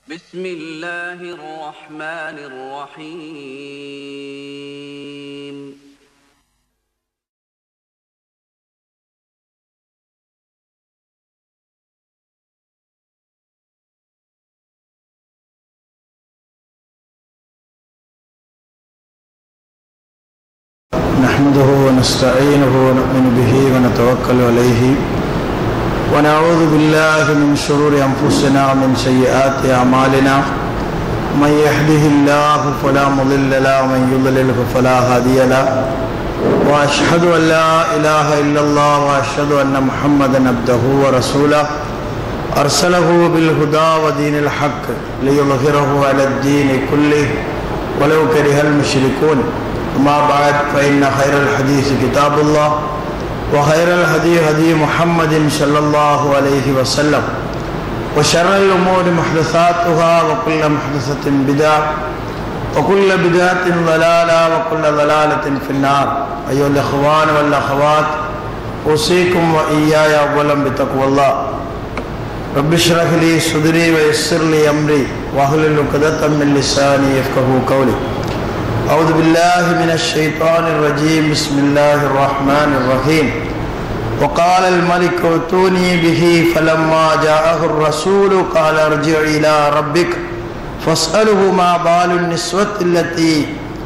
بسم الله الرحمن الرحيم نحمده ونستعينه ونؤمن به ونتوكل عليه ونعوذ بالله من شرور أنفسنا ومن سيئات أعمالنا من يهده الله فلا مضل له ومن يضلله فلا هادي له وأشهد أن لا إله إلا الله وأشهد أن محمدا عبده ورسوله أرسله بالهدى ودين الحق ليظهره على الدين كله ولو كره المشركون أما بعد فإن خير الحديث كتاب الله وخير الهدي هدي محمد صلى الله عليه وسلم وشر الأمور محدثاتها وكل محدثة بدعة وكل بدعة ضلالة وكل ضلالة في النار أيها الإخوان والأخوات أوصيكم وإياي أولا بتقوى الله رب اشرح لي صدري ويسر لي أمري واحلل عقدة من لساني يفقهوا قولي أعوذ بالله من الشيطان الرجيم بسم الله الرحمن الرحيم وقال الملك ائتوني به فلما جاءه الرسول قال ارجع إلى ربك فاسأله ما بال النسوة التي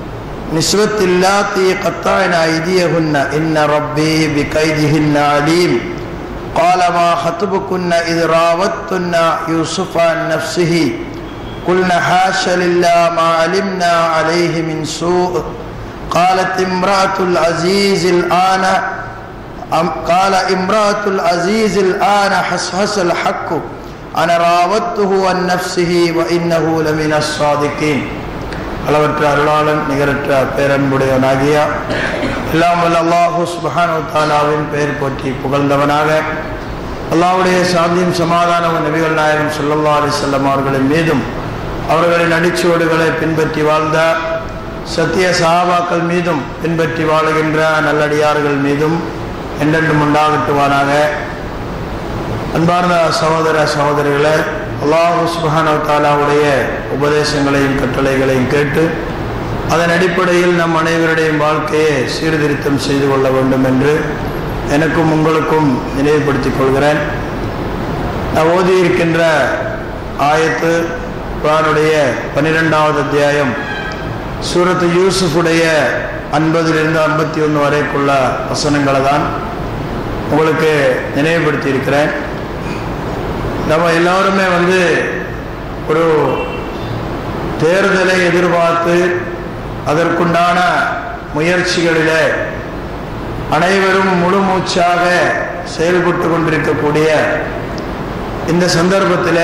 نسوة اللاتي قطعن أيديهن إن ربي بكيدهن عليم قال ما خطبكن إذ راوتن يوسف عن نفسه قلنا حاش لله ما علمنا عليه من سوء قالت امرأة العزيز الآن أم- قال امرأة العزيز الآن حسحس الحق أنا راودته عن نفسه وإنه لمن الصادقين அளவற்ற அருளாளன் நிகரற்ற பேரன்புடையவனாகிய எல்லாம் வல்ல அல்லாஹு சுபஹானு தாலாவின் பெயர் போற்றி புகழ்ந்தவனாக அல்லாஹ்வுடைய சாந்தியும் சமாதானம் நபிகள் நாயகம் ஸல்லல்லாஹு அலைஹி வஸல்லம் அவர்களின் மீதும் அவர்களின் அடிச்சுவடுகளை பின்பற்றி வாழ்ந்த சத்திய சஹாபாக்கள் மீதும் பின்பற்றி வாழுகின்ற நல்லடியார்கள் மீதும் என்றென்றும் உண்டாகட்டுவானாக அன்பார்ந்த சகோதர சகோதரிகளே அல்லாஹு சுபஹானு தாலாவுடைய உபதேசங்களையும் கட்டளைகளையும் கேட்டு அதன் அடிப்படையில் நம் அனைவருடையும் வாழ்க்கையை சீர்திருத்தம் செய்து கொள்ள வேண்டும் என்று எனக்கும் உங்களுக்கும் நினைவுபடுத்திக் கொள்கிறேன் நான் ஓதியிருக்கின்ற ஆயத்து குரானுடைய பன்னிரெண்டாவது அத்தியாயம் சூரத்து யூசுஃபுடைய ஐம்பதிலிருந்து ஐம்பத்தி ஒன்று வரைக்குள்ள வசனங்களை தான் உங்களுக்கு நினைவுபடுத்தி இருக்கிறேன் நம்ம எல்லாருமே வந்து ஒரு தேர்தலை எதிர்பார்த்து அதற்குண்டான முயற்சிகளிலே அனைவரும் முழு மூச்சாக செயல்பட்டு கொண்டிருக்கக்கூடிய இந்த சந்தர்ப்பத்தில்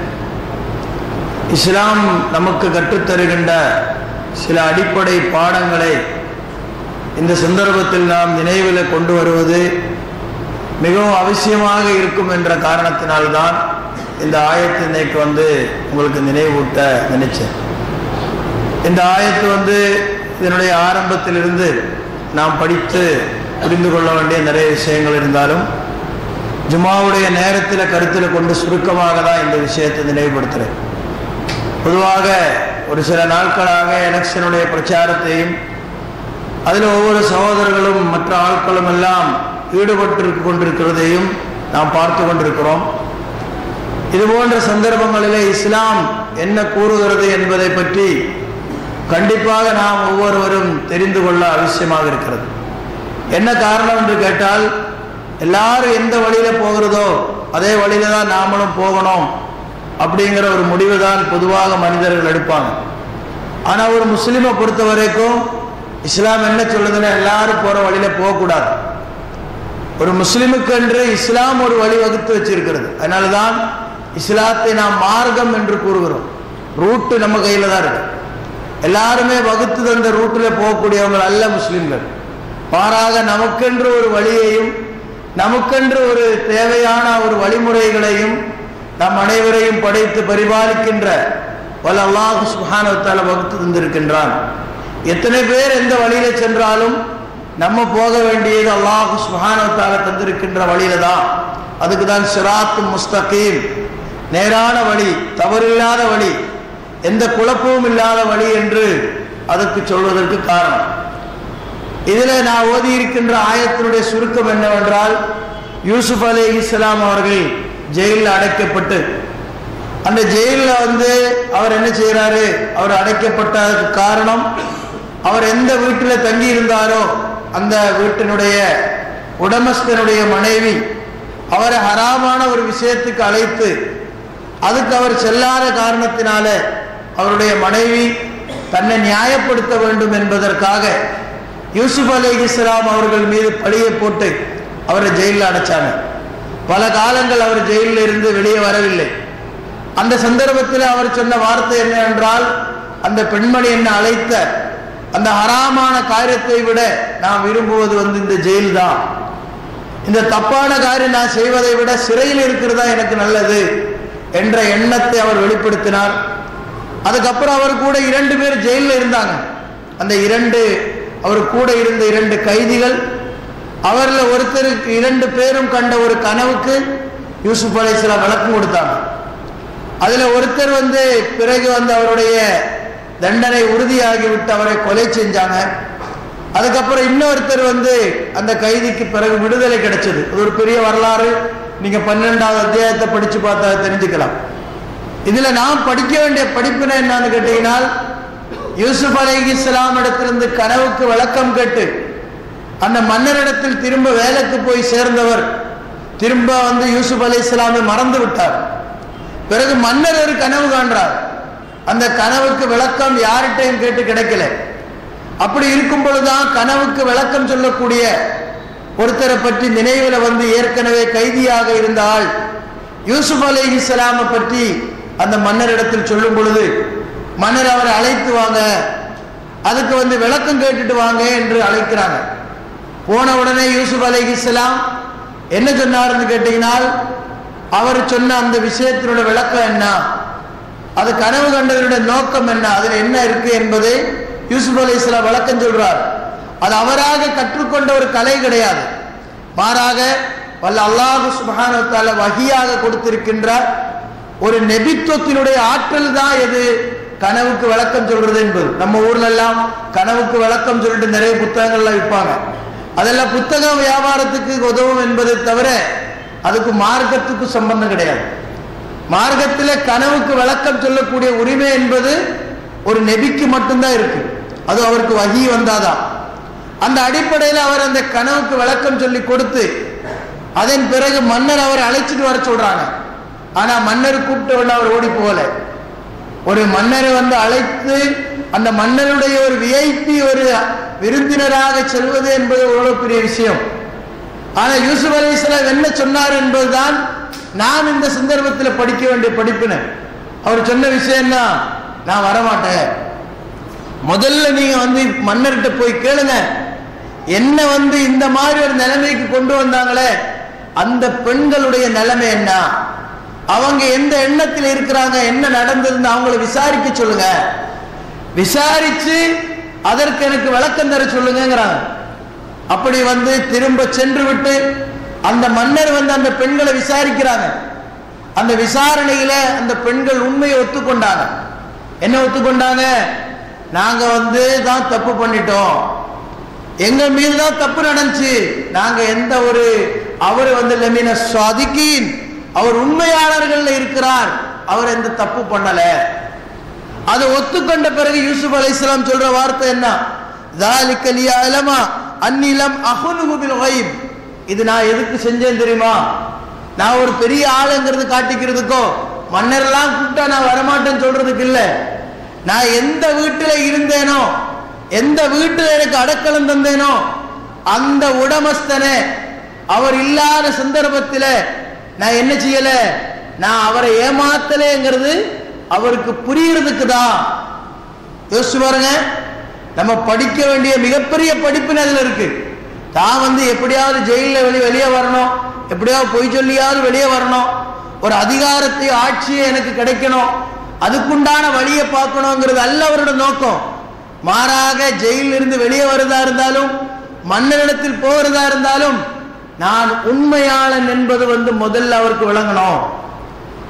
இஸ்லாம் நமக்கு கற்றுத்தருகின்ற சில அடிப்படை பாடங்களை இந்த சந்தர்ப்பத்தில் நாம் நினைவில் கொண்டு வருவது மிகவும் அவசியமாக இருக்கும் என்ற காரணத்தினால்தான் இந்த ஆயத்து இன்னைக்கு வந்து உங்களுக்கு நினைவூட்ட நினைச்சேன் இந்த ஆயத்து வந்து இதனுடைய ஆரம்பத்திலிருந்து நாம் படித்து புரிந்து கொள்ள வேண்டிய நிறைய விஷயங்கள் இருந்தாலும் ஜுமாவுடைய நேரத்தில் கருத்தில் கொண்டு சுருக்கமாக தான் இந்த விஷயத்தை நினைவுபடுத்துகிறேன் பொதுவாக ஒரு சில நாட்களாக எலெக்ஷனுடைய பிரச்சாரத்தையும் அதில் ஒவ்வொரு சகோதரர்களும் மற்ற ஆட்களும் எல்லாம் ஈடுபட்டு கொண்டிருக்கிறதையும் நாம் பார்த்து கொண்டிருக்கிறோம் இது போன்ற சந்தர்ப்பங்களிலே இஸ்லாம் என்ன கூறுகிறது என்பதை பற்றி கண்டிப்பாக நாம் ஒவ்வொருவரும் தெரிந்து கொள்ள அவசியமாக இருக்கிறது என்ன காரணம் என்று கேட்டால் எல்லாரும் எந்த வழியில போகிறதோ அதே வழியில தான் நாமளும் போகணும் அப்படிங்கிற ஒரு முடிவு தான் பொதுவாக மனிதர்கள் எடுப்பாங்க ஆனால் ஒரு முஸ்லீமை பொறுத்த வரைக்கும் இஸ்லாம் என்ன சொல்லுதுன்னா எல்லாரும் போற வழியில போகக்கூடாது ஒரு முஸ்லிமுக்கு என்று இஸ்லாம் ஒரு வழி வகுத்து வச்சிருக்கிறது அதனால தான் இஸ்லாத்தை நாம் மார்க்கம் என்று கூறுகிறோம் ரூட்டு நம்ம கையில தான் இருக்கு எல்லாருமே வகுத்து தந்த ரூட்டில் போகக்கூடியவங்க அல்ல முஸ்லிம்கள் மாறாக நமக்கென்று ஒரு வழியையும் நமக்கென்று ஒரு தேவையான ஒரு வழிமுறைகளையும் நம் அனைவரையும் படைத்து பரிபாலிக்கின்ற வல்ல அல்லாஹ் சுஹானவத்தால வகுத்து தந்திருக்கின்றான் எத்தனை பேர் எந்த வழியில சென்றாலும் நம்ம போக வேண்டியது அல்லாஹ் சுஹானவத்தால தந்திருக்கின்ற வழியில தான் அதுக்கு தான் சிராத்து முஸ்தகீம் நேரான வழி தவறில்லாத வழி எந்த குழப்பமும் இல்லாத வழி என்று அதற்கு சொல்வதற்கு காரணம் இதில் நான் ஓதி இருக்கின்ற ஆயத்தினுடைய சுருக்கம் என்னவென்றால் யூசுப் அலி இஸ்லாம் அவர்கள் ஜெயிலில் அடைக்கப்பட்டு அந்த ஜெயிலில் வந்து அவர் என்ன செய்கிறாரு அவர் அடைக்கப்பட்டதுக்கு காரணம் அவர் எந்த வீட்டில் தங்கி இருந்தாரோ அந்த வீட்டினுடைய உடமஸ்தனுடைய மனைவி அவரை ஹராமான ஒரு விஷயத்துக்கு அழைத்து அதுக்கு அவர் செல்லாத காரணத்தினால அவருடைய மனைவி தன்னை நியாயப்படுத்த வேண்டும் என்பதற்காக யூசுப் அலி இஸ்லாம் அவர்கள் மீது பழியை போட்டு அவரை ஜெயிலில் அடைச்சாங்க பல காலங்கள் அவர் ஜெயிலில் இருந்து வெளியே வரவில்லை அந்த சந்தர்ப்பத்தில் அவர் சொன்ன வார்த்தை என்ன என்றால் அந்த பெண்மணி என்ன அழைத்த அந்த ஹராமான காரியத்தை விட நான் விரும்புவது வந்து இந்த ஜெயில் தான் இந்த தப்பான காரியம் நான் செய்வதை விட சிறையில் இருக்கிறதா எனக்கு நல்லது என்ற எண்ணத்தை அவர் வெளிப்படுத்தினார் அதுக்கப்புறம் அவர் கூட இரண்டு பேர் ஜெயிலில் இருந்தாங்க அந்த இரண்டு அவர் கூட இருந்த இரண்டு கைதிகள் அவரில் ஒருத்தருக்கு இரண்டு பேரும் கண்ட ஒரு கனவுக்கு யூசுப் அலைஸ்லாம் விளக்கம் கொடுத்தாங்க அதுல ஒருத்தர் வந்து பிறகு வந்து அவருடைய தண்டனை உறுதியாகிவிட்டு அவரை கொலை செஞ்சாங்க அதுக்கப்புறம் இன்னொருத்தர் வந்து அந்த கைதிக்கு பிறகு விடுதலை கிடைச்சது அது ஒரு பெரிய வரலாறு நீங்க பன்னெண்டாவது அத்தியாயத்தை படிச்சு பார்த்தா தெரிஞ்சுக்கலாம் இதுல நாம் படிக்க வேண்டிய படிப்பினை என்னன்னு கேட்டீங்கன்னா யூசுப் அலை இஸ்லாம் இடத்திலிருந்து கனவுக்கு விளக்கம் கேட்டு அந்த மன்னரிடத்தில் திரும்ப வேலைக்கு போய் சேர்ந்தவர் திரும்ப வந்து யூசுப் அலி இஸ்லாமை மறந்து விட்டார் பிறகு மன்னர் ஒரு கனவு காண்றார் அந்த கனவுக்கு விளக்கம் யார்கிட்டையும் கேட்டு கிடைக்கல அப்படி இருக்கும் பொழுதுதான் கனவுக்கு விளக்கம் சொல்லக்கூடிய ஒருத்தரை பற்றி நினைவில் வந்து ஏற்கனவே கைதியாக இருந்த ஆள் யூசுப் அலி இஸ்லாமை பற்றி அந்த மன்னரிடத்தில் சொல்லும் பொழுது மன்னர் அவரை அழைத்து வாங்க அதுக்கு வந்து விளக்கம் கேட்டுட்டு வாங்க என்று அழைக்கிறாங்க போன உடனே யூசுப் அலி இஸ்லாம் என்ன சொன்னார்னு கேட்டீங்கன்னா அவர் சொன்ன அந்த விஷயத்தினுடைய விளக்கம் என்ன அது கனவு கண்டதனுடைய நோக்கம் என்ன அதில் என்ன இருக்கு என்பதை யூசுப் அலி இஸ்லாம் விளக்கம் சொல்றார் அது அவராக கற்றுக்கொண்ட ஒரு கலை கிடையாது மாறாக வல்ல அல்லாஹு சுபஹானத்தால வகியாக கொடுத்திருக்கின்றார் ஒரு நெபித்துவத்தினுடைய ஆற்றல் தான் எது கனவுக்கு விளக்கம் சொல்றது என்பது நம்ம ஊர்ல எல்லாம் கனவுக்கு விளக்கம் சொல்லிட்டு நிறைய புத்தகங்கள்லாம் விற்பாங்க அதெல்லாம் புத்தக வியாபாரத்துக்கு உதவும் என்பதை தவிர அதுக்கு மார்க்கத்துக்கு சம்பந்தம் கிடையாது மார்க்கத்தில் கனவுக்கு விளக்கம் சொல்லக்கூடிய உரிமை என்பது ஒரு நெபிக்கு மட்டும்தான் இருக்கு அது அவருக்கு வகி வந்தாதான் அந்த அடிப்படையில் அவர் அந்த கனவுக்கு விளக்கம் சொல்லி கொடுத்து அதன் பிறகு மன்னர் அவரை அழைச்சிட்டு வர சொல்றாங்க ஆனா மன்னர் கூப்பிட்ட உடனே அவர் ஓடி போகல ஒரு மன்னரை வந்து அழைத்து அந்த மன்னருடைய ஒரு விஐபி ஒரு விருந்தினராக செல்வது என்பது எவ்வளவு பெரிய விஷயம் ஆனா யூசுப் அலி இஸ்லாம் என்ன சொன்னார் என்பதுதான் நான் இந்த சந்தர்ப்பத்தில் படிக்க வேண்டிய படிப்பினை அவர் சொன்ன விஷயம் என்ன நான் வரமாட்டேன் முதல்ல நீங்க வந்து மன்னர்கிட்ட போய் கேளுங்க என்ன வந்து இந்த மாதிரி ஒரு நிலைமைக்கு கொண்டு வந்தாங்களே அந்த பெண்களுடைய நிலைமை என்ன அவங்க எந்த எண்ணத்தில் இருக்கிறாங்க என்ன நடந்ததுன்னு அவங்கள விசாரிக்க சொல்லுங்க விசாரிச்சு அதற்கு எனக்கு விளக்கம் தர சொல்லுங்கிறாங்க அப்படி வந்து திரும்ப சென்று விட்டு அந்த மன்னர் வந்து அந்த பெண்களை விசாரிக்கிறாங்க அந்த விசாரணையில அந்த பெண்கள் உண்மையை ஒத்துக்கொண்டாங்க என்ன ஒத்துக்கொண்டாங்க நாங்க வந்து தான் தப்பு பண்ணிட்டோம் எங்க மீது தான் தப்பு நடந்துச்சு நாங்க எந்த ஒரு அவர் வந்து லெமின சுவாதிக்கின் அவர் உண்மையாளர்கள் இருக்கிறார் அவர் எந்த தப்பு பண்ணல அதை ஒத்துக்கொண்ட பிறகு யூசுப் அலை இஸ்லாம் சொல்ற வார்த்தை என்ன ذَلِكَ لِيَعْلَمَ أَنِّي لَمْ أَخُنْهُ بِالْغَيْبِ இது நான் எதுக்கு செஞ்சேன் தெரியுமா நான் ஒரு பெரிய ஆளுங்கிறது காட்டிக்கிறதுக்கோ மன்னரெல்லாம் கூப்பிட்டா நான் வரமாட்டேன்னு சொல்றதுக்கு இல்ல நான் எந்த வீட்டில் இருந்தேனோ எந்த வீட்டில் எனக்கு அடக்கலம் தந்தேனோ அந்த உடமஸ்தனை அவர் இல்லாத சந்தர்ப்பத்தில் நான் என்ன செய்யல நான் அவரை ஏமாத்தலேங்கிறது அவருக்கு புரியறதுக்கு தான் யோசிச்சு பாருங்க நம்ம படிக்க வேண்டிய மிகப்பெரிய படிப்பு அதுல இருக்கு தான் வந்து எப்படியாவது ஜெயிலில் வெளியே வெளியே வரணும் எப்படியாவது பொய் சொல்லியாவது வெளியே வரணும் ஒரு அதிகாரத்தை ஆட்சியை எனக்கு கிடைக்கணும் அதுக்குண்டான வழியை பார்க்கணுங்கிறது அல்ல அவரோட நோக்கம் மாறாக ஜெயிலில் இருந்து வெளியே வருதா இருந்தாலும் மன்னரிடத்தில் போகிறதா இருந்தாலும் நான் உண்மையாளன் என்பது வந்து முதல்ல அவருக்கு விளங்கணும்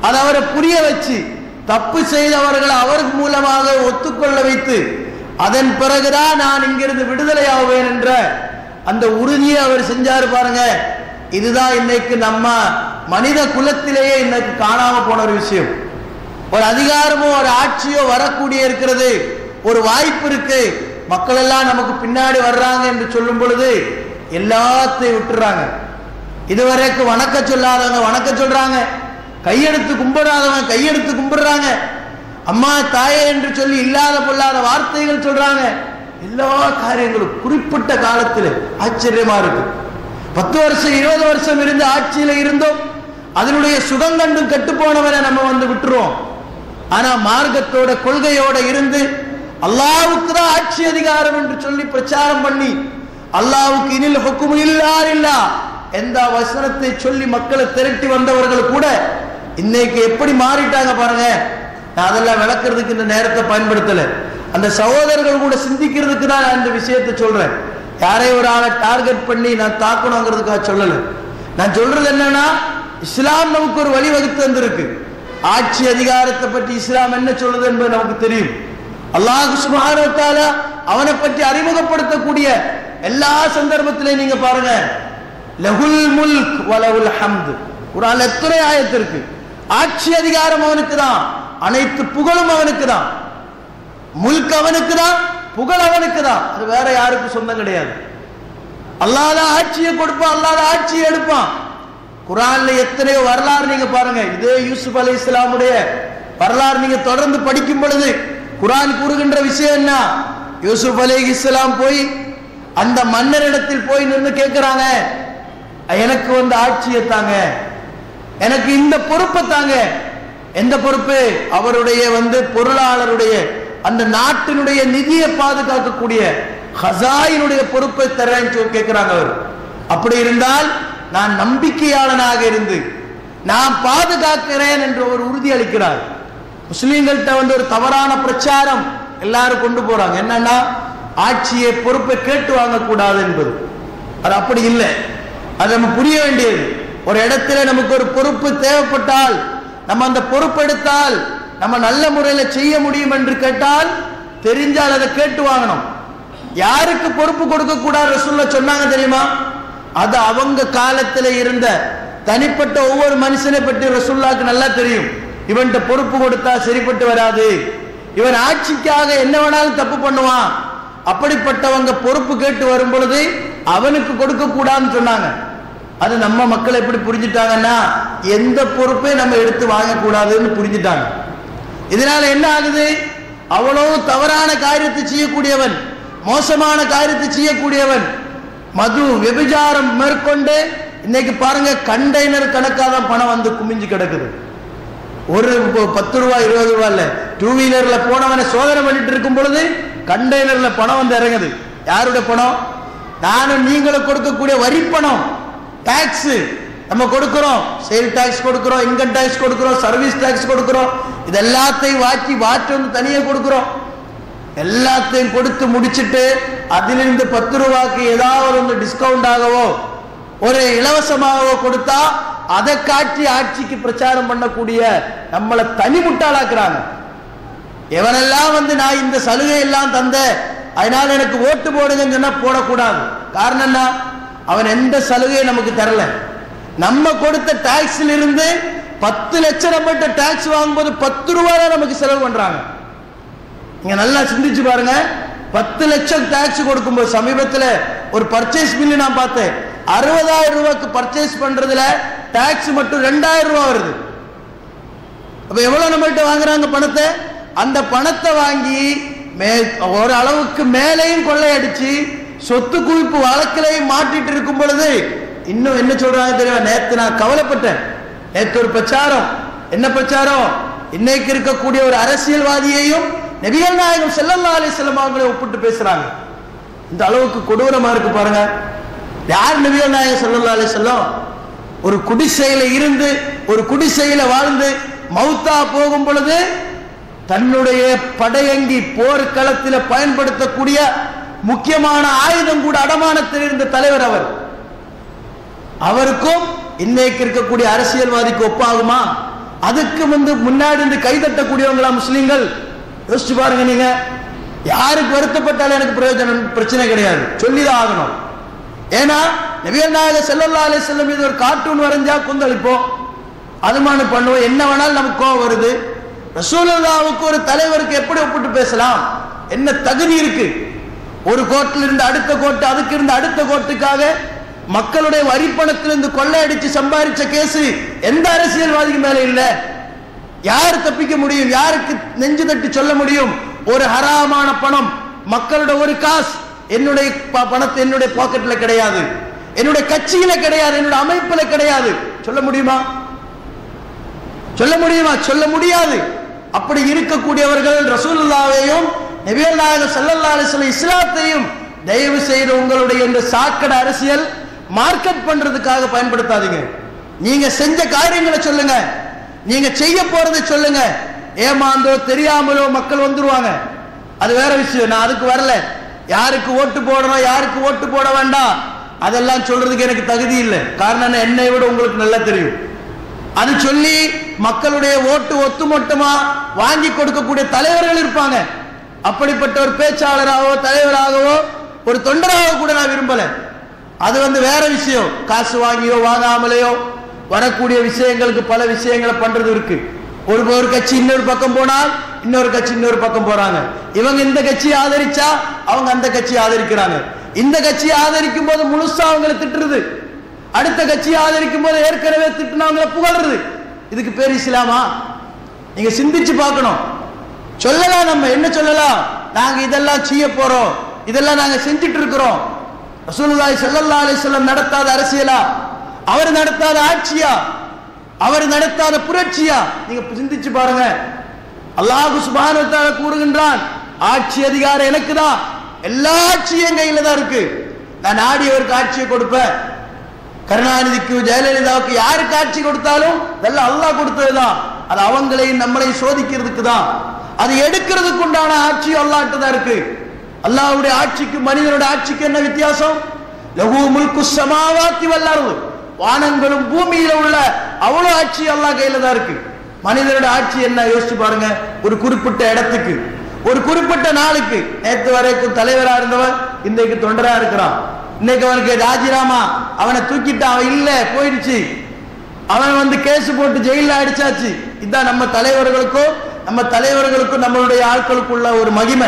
அதை அவரை புரிய வச்சு தப்பு செய்தவர்களை அவர் மூலமாக ஒத்துக்கொள்ள வைத்து அதன் பிறகுதான் நான் இங்கிருந்து விடுதலை ஆவேன் என்ற அந்த உறுதியை அவர் செஞ்சாரு பாருங்க இதுதான் இன்னைக்கு நம்ம மனித குலத்திலேயே இன்னைக்கு காணாம போன ஒரு விஷயம் ஒரு அதிகாரமோ ஒரு ஆட்சியோ வரக்கூடிய இருக்கிறது ஒரு வாய்ப்பு இருக்கு மக்கள் எல்லாம் நமக்கு பின்னாடி வர்றாங்க என்று சொல்லும் பொழுது எல்லாத்தையும் விட்டுறாங்க இதுவரைக்கும் வணக்க சொல்லாதவங்க வணக்க சொல்றாங்க கையெடுத்து கும்பிடாதவங்க கையெடுத்து கும்பிடுறாங்க அம்மா தாயே என்று சொல்லி இல்லாத பொல்லாத வார்த்தைகள் சொல்றாங்க எல்லா காரியங்களும் குறிப்பிட்ட காலத்தில் ஆச்சரியமா இருக்கு பத்து வருஷம் இருபது வருஷம் இருந்து ஆட்சியில இருந்தோம் அதனுடைய சுகம் கண்டும் கெட்டு போனவரை நம்ம வந்து விட்டுருவோம் ஆனா மார்க்கத்தோட கொள்கையோட இருந்து அல்லாவுக்கு தான் ஆட்சி அதிகாரம் என்று சொல்லி பிரச்சாரம் பண்ணி அல்லாவுக்கு இனில் ஹுக்கும் இல்லார் இல்லா எந்த வசனத்தை சொல்லி மக்களை திரட்டி வந்தவர்கள் கூட இன்னைக்கு எப்படி மாறிட்டாங்க பாருங்க நான் அதெல்லாம் விளக்குறதுக்கு இந்த நேரத்தை பயன்படுத்தல அந்த சகோதரர்கள் கூட சிந்திக்கிறதுக்கு தான் நான் இந்த விஷயத்தை சொல்றேன் யாரையும் ஒரு ஆளை டார்கெட் பண்ணி நான் தாக்கணுங்கிறதுக்காக சொல்லல நான் சொல்றது என்னன்னா இஸ்லாம் நமக்கு ஒரு வழி வகுத்து வந்திருக்கு ஆட்சி அதிகாரத்தை பற்றி இஸ்லாம் என்ன சொல்லுது என்பது நமக்கு தெரியும் அல்லாஹ் சுப்ஹானஹு வ தஆலா அவனை பற்றி அறிமுகப்படுத்தக்கூடிய எல்லா சந்தர்ப்பத்திலையும் நீங்க பாருங்க லஹுல் முல்க் வலவுல் ஹம்து குர்ஆன்ல எத்தனை ஆயத்து இருக்கு ஆட்சி அதிகாரம் அவனுக்கு தான் அனைத்து புகழும் அவனுக்கு தான் முல்க் அவனுக்கு தான் புகழ் அவனுக்கு தான் அது வேற யாருக்கும் சொந்தம் கிடையாது அல்லாத ஆட்சியை கொடுப்பான் அல்லாத ஆட்சியை எடுப்பான் குரான்ல எத்தனையோ வரலாறு நீங்க பாருங்க இதே யூசுப் அலி இஸ்லாமுடைய வரலாறு நீங்க தொடர்ந்து படிக்கும் பொழுது குரான் கூறுகின்ற விஷயம் என்ன யூசுப் அலி இஸ்லாம் போய் அந்த மன்னரிடத்தில் போய் நின்று கேட்கிறாங்க எனக்கு வந்து ஆட்சியை தாங்க எனக்கு இந்த பொறுப்பை தாங்க எந்த பொறுப்பு அவருடைய வந்து பொருளாளருடைய அந்த நாட்டினுடைய நிதியை பாதுகாக்கக்கூடிய ஹசாயினுடைய பொறுப்பை தரேன்னு சொல்லி கேட்கிறாங்க அவர் அப்படி இருந்தால் நான் நம்பிக்கையாளனாக இருந்து நான் பாதுகாக்கிறேன் என்று ஒரு உறுதி அளிக்கிறார் முஸ்லீம்கள்ட்ட வந்து ஒரு தவறான பிரச்சாரம் எல்லாரும் கொண்டு போறாங்க என்னன்னா ஆட்சியை பொறுப்பை கேட்டு வாங்கக்கூடாது என்பது அது அப்படி இல்லை அது நம்ம புரிய வேண்டியது ஒரு இடத்துல நமக்கு ஒரு பொறுப்பு தேவைப்பட்டால் நம்ம அந்த பொறுப்பெடுத்தால் நம்ம நல்ல முறையில செய்ய முடியும் என்று கேட்டால் தெரிஞ்சால் அதை கேட்டு வாங்கணும் யாருக்கு பொறுப்பு கொடுக்க கூடாது ரசூல்ல சொன்னாங்க தெரியுமா அது அவங்க காலத்துல இருந்த தனிப்பட்ட ஒவ்வொரு மனுஷனை பற்றி ரசூல்லாக்கு நல்லா தெரியும் இவன்கிட்ட பொறுப்பு கொடுத்தா சரிப்பட்டு வராது இவன் ஆட்சிக்காக என்ன வேணாலும் தப்பு பண்ணுவான் அப்படிப்பட்டவங்க பொறுப்பு கேட்டு வரும் பொழுது அவனுக்கு கொடுக்க கூடாதுன்னு சொன்னாங்க அது நம்ம மக்கள் எப்படி புரிஞ்சுட்டாங்கன்னா எந்த பொறுப்பையும் நம்ம எடுத்து வாங்கக்கூடாதுன்னு புரிஞ்சுட்டாங்க இதனால என்ன ஆகுது அவ்வளவு தவறான காரியத்தை செய்யக்கூடியவன் மோசமான காரியத்தை செய்யக்கூடியவன் மது விபச்சாரம் மேற்கொண்டு இன்னைக்கு பாருங்க கண்டெய்னர் கணக்காக தான் பணம் வந்து குமிஞ்சு கிடக்குது ஒரு இப்போ பத்து ரூபா இருபது ரூபா இல்ல டூ வீலர்ல போனவனை சோதனை பண்ணிட்டு இருக்கும் பொழுது கண்டெய்னர்ல பணம் வந்து இறங்குது யாருடைய பணம் நானும் நீங்களும் கொடுக்கக்கூடிய வரி பணம் டாக்ஸ் நம்ம கொடுக்கிறோம் சேல் டாக்ஸ் கொடுக்கிறோம் இன்கம் டாக்ஸ் கொடுக்கிறோம் சர்வீஸ் டாக்ஸ் கொடுக்கிறோம் இது எல்லாத்தையும் வாக்கி வாட்டு வந்து தனியாக கொடுக்கிறோம் எல்லாத்தையும் கொடுத்து முடிச்சிட்டு அதிலிருந்து பத்து ரூபாய்க்கு ஏதாவது ஒன்று டிஸ்கவுண்ட் ஆகவோ ஒரு இலவசமாகவோ கொடுத்தா அதை காட்டி ஆட்சிக்கு பிரச்சாரம் பண்ணக்கூடிய நம்மளை தனி முட்டாளாக்குறாங்க எவனெல்லாம் வந்து நான் இந்த சலுகை எல்லாம் தந்த அதனால எனக்கு ஓட்டு போடுங்கன்னு சொன்னா போடக்கூடாது காரணம் என்ன அவன் எந்த சலுகையும் நமக்கு தரல நம்ம கொடுத்த டாக்ஸ்ல இருந்து பத்து லட்சம் நம்மகிட்ட டாக்ஸ் வாங்கும்போது பத்து ரூபாய் தான் நமக்கு செலவு பண்றாங்க நீங்க நல்லா சிந்திச்சு பாருங்க பத்து லட்சம் டாக்ஸ் கொடுக்கும்போது சமீபத்தில் ஒரு பர்ச்சேஸ் பில்லு நான் பார்த்தேன் அறுபதாயிரம் ரூபாய்க்கு பர்ச்சேஸ் பண்றதுல டாக்ஸ் மட்டும் ரெண்டாயிரம் ரூபாய் வருது அப்ப எவ்வளவு நம்மள்ட்ட வாங்குறாங்க பணத்தை அந்த பணத்தை வாங்கி மே ஒரு அளவுக்கு மேலேயும் கொள்ளையடிச்சு சொத்து குவிப்பு வழக்கிலையும் மாட்டிட்டு இருக்கும் பொழுது இன்னும் என்ன சொல்றாங்க தெரியுமா நேத்து நான் கவலைப்பட்டேன் நேத்து ஒரு பிரச்சாரம் என்ன பிரச்சாரம் இன்னைக்கு இருக்கக்கூடிய ஒரு அரசியல்வாதியையும் நபிகள் நாயகம் ஸல்லல்லாஹு அலைஹி வஸல்லம் அவங்களை ஒப்பிட்டு பேசுறாங்க இந்த அளவுக்கு கொடூரமா இருக்கு பாருங்க யார் நபிகள் நாயகம் ஸல்லல்லாஹு அலைஹி வஸல்லம் ஒரு குடிசையில இருந்து ஒரு குடிசையில வாழ்ந்து மௌத்தா போகும் பொழுது தன்னுடைய படையங்கி போர்க்களத்தில் பயன்படுத்தக்கூடிய முக்கியமான ஆயுதம் கூட அடமானத்தில் இருந்த தலைவர் அவர் அவருக்கும் இன்னைக்கு இருக்கக்கூடிய அரசியல்வாதிக்கு ஒப்பாகுமா அதுக்கு வந்து முன்னாடி இருந்து கைதட்டக்கூடியவங்களா முஸ்லீம்கள் யோசிச்சு பாருங்க நீங்க யாருக்கு வருத்தப்பட்டாலும் எனக்கு பிரயோஜனம் பிரச்சனை கிடையாது சொல்லிதான் ஆகணும் ஏன்னா நபிகள் நாயக செல்லல்லா அலி செல்லம் இது ஒரு கார்ட்டூன் வரைஞ்சா குந்தளிப்போம் அதுமானம் பண்ணுவோம் என்ன வேணாலும் நமக்கு கோவம் வருது ரசூலுல்லாவுக்கு ஒரு தலைவருக்கு எப்படி ஒப்பிட்டு பேசலாம் என்ன தகுதி இருக்கு ஒரு கோட்டில் இருந்து அடுத்த கோட்டு அதுக்கு இருந்து அடுத்த கோட்டுக்காக மக்களுடைய வரிப்பணத்திலிருந்து கொள்ளையடிச்சு சம்பாதிச்ச கேஸ் எந்த அரசியல்வாதிக்கு மேல இல்ல யார் தப்பிக்க முடியும் யாருக்கு நெஞ்சு தட்டி சொல்ல முடியும் ஒரு ஹராமான பணம் மக்களோட ஒரு காசு என்னுடைய ப- பணத்தை என்னுடைய பாக்கெட்ல கிடையாது என்னுடைய கட்சியில கிடையாது என்னுடைய அமைப்புல கிடையாது சொல்ல முடியுமா சொல்ல முடியுமா சொல்ல முடியாது அப்படி இருக்கக்கூடியவர்கள் ரசூலுல்லாவையும் நபிகள் நாயகம் ஸல்லல்லாஹு அலைஹி வஸல்லம் இஸ்லாத்தையும் தயவு செய்து உங்களுடைய இந்த சாக்கடை அரசியல் மார்க்கெட் பண்றதுக்காக பயன்படுத்தாதீங்க நீங்க செஞ்ச காரியங்களை சொல்லுங்க நீங்க செய்ய போறதை சொல்லுங்க ஏமாந்தோ தெரியாமலோ மக்கள் வந்துருவாங்க அது வேற விஷயம் நான் அதுக்கு வரல யாருக்கு ஓட்டு போடணும் யாருக்கு ஓட்டு போட வேண்டாம் அதெல்லாம் சொல்றதுக்கு எனக்கு தகுதி இல்லை காரணம் என்ன, என்னை விட உங்களுக்கு நல்லா தெரியும் அது சொல்லி மக்களுடைய ஓட்டு ஒத்துமொத்தமா வாங்கி கொடுக்கக்கூடிய தலைவர்கள் இருப்பாங்க அப்படிப்பட்ட ஒரு பேச்சாளராகவோ தலைவராகவோ ஒரு தொண்டராக கூட நான் விரும்பல அது வந்து வேற விஷயம் காசு வாங்கியோ வாங்காமலேயோ வரக்கூடிய விஷயங்களுக்கு பல விஷயங்களை பண்றது இருக்கு ஒரு ஒரு கட்சி இன்னொரு பக்கம் போனால் இன்னொரு கட்சி இன்னொரு பக்கம் போறாங்க இவங்க இந்த கட்சியை ஆதரிச்சா அவங்க அந்த கட்சியை ஆதரிக்கிறாங்க இந்த கட்சியை ஆதரிக்கும் போது முழுசா அவங்களை திட்டுறது அடுத்த கட்சியை ஆதரிக்கும் போது ஏற்கனவே திட்டுனவங்களை புகழ்றது இதுக்கு பேர் இஸ்லாமா நீங்க சிந்திச்சு பார்க்கணும் சொல்லலாம் நம்ம என்ன சொல்லலாம் நாங்க இதெல்லாம் செய்ய போறோம் இதெல்லாம் நாங்க செஞ்சுட்டு இருக்கிறோம் ரசூலுல்லாஹி ஸல்லல்லாஹு அலைஹி வஸல்லம் நடத்தாத அரசியலா அவர் நடத்தாத ஆட்சியா அவர் நடத்தாத புரட்சியா நீங்க சிந்திச்சு பாருங்க அல்லாஹ் சுப்ஹானஹு வ தஆலா கூறுகின்றான் ஆட்சி அதிகாரம் எனக்கு தான் எல்லா ஆட்சியும் என் கையில தான் இருக்கு நான் நாடியவருக்கு ஆட்சியை கொடுப்பேன் கருணாநிதிக்கு ஜெயலலிதாவுக்கு யாருக்கு ஆட்சி கொடுத்தாலும் இதெல்லாம் அல்லாஹ் கொடுத்ததுதான் அது அவங்களையும் நம்மளையும் சோதிக்கிறதுக்கு தான் அது எடுக்கிறதுக்கு உண்டான ஆட்சி அல்லாஹ்ட்ட தான் இருக்கு அல்லாஹ்வுடைய ஆட்சிக்கு மனிதனுடைய ஆட்சிக்கு என்ன வித்தியாசம் லகு முல்கு சமாவாத்தி வல்லாரு வானங்களும் பூமியில உள்ள அவ்வளவு ஆட்சி அல்லாஹ் கையில தான் இருக்கு மனிதனுடைய ஆட்சி என்ன யோசிச்சு பாருங்க ஒரு குறிப்பிட்ட இடத்துக்கு ஒரு குறிப்பிட்ட நாளுக்கு நேத்து வரைக்கும் தலைவரா இருந்தவன் இன்றைக்கு தொண்டரா இருக்கிறான் இன்னைக்கு அவனுக்கு ராஜினாமா அவனை தூக்கிட்டான் அவன் இல்ல போயிடுச்சு அவன் வந்து கேஸ் போட்டு ஜெயில அடிச்சாச்சு இதான் நம்ம தலைவர்களுக்கும் நம்ம தலைவர்களுக்கும் நம்மளுடைய ஆட்களுக்குள்ள ஒரு மகிமை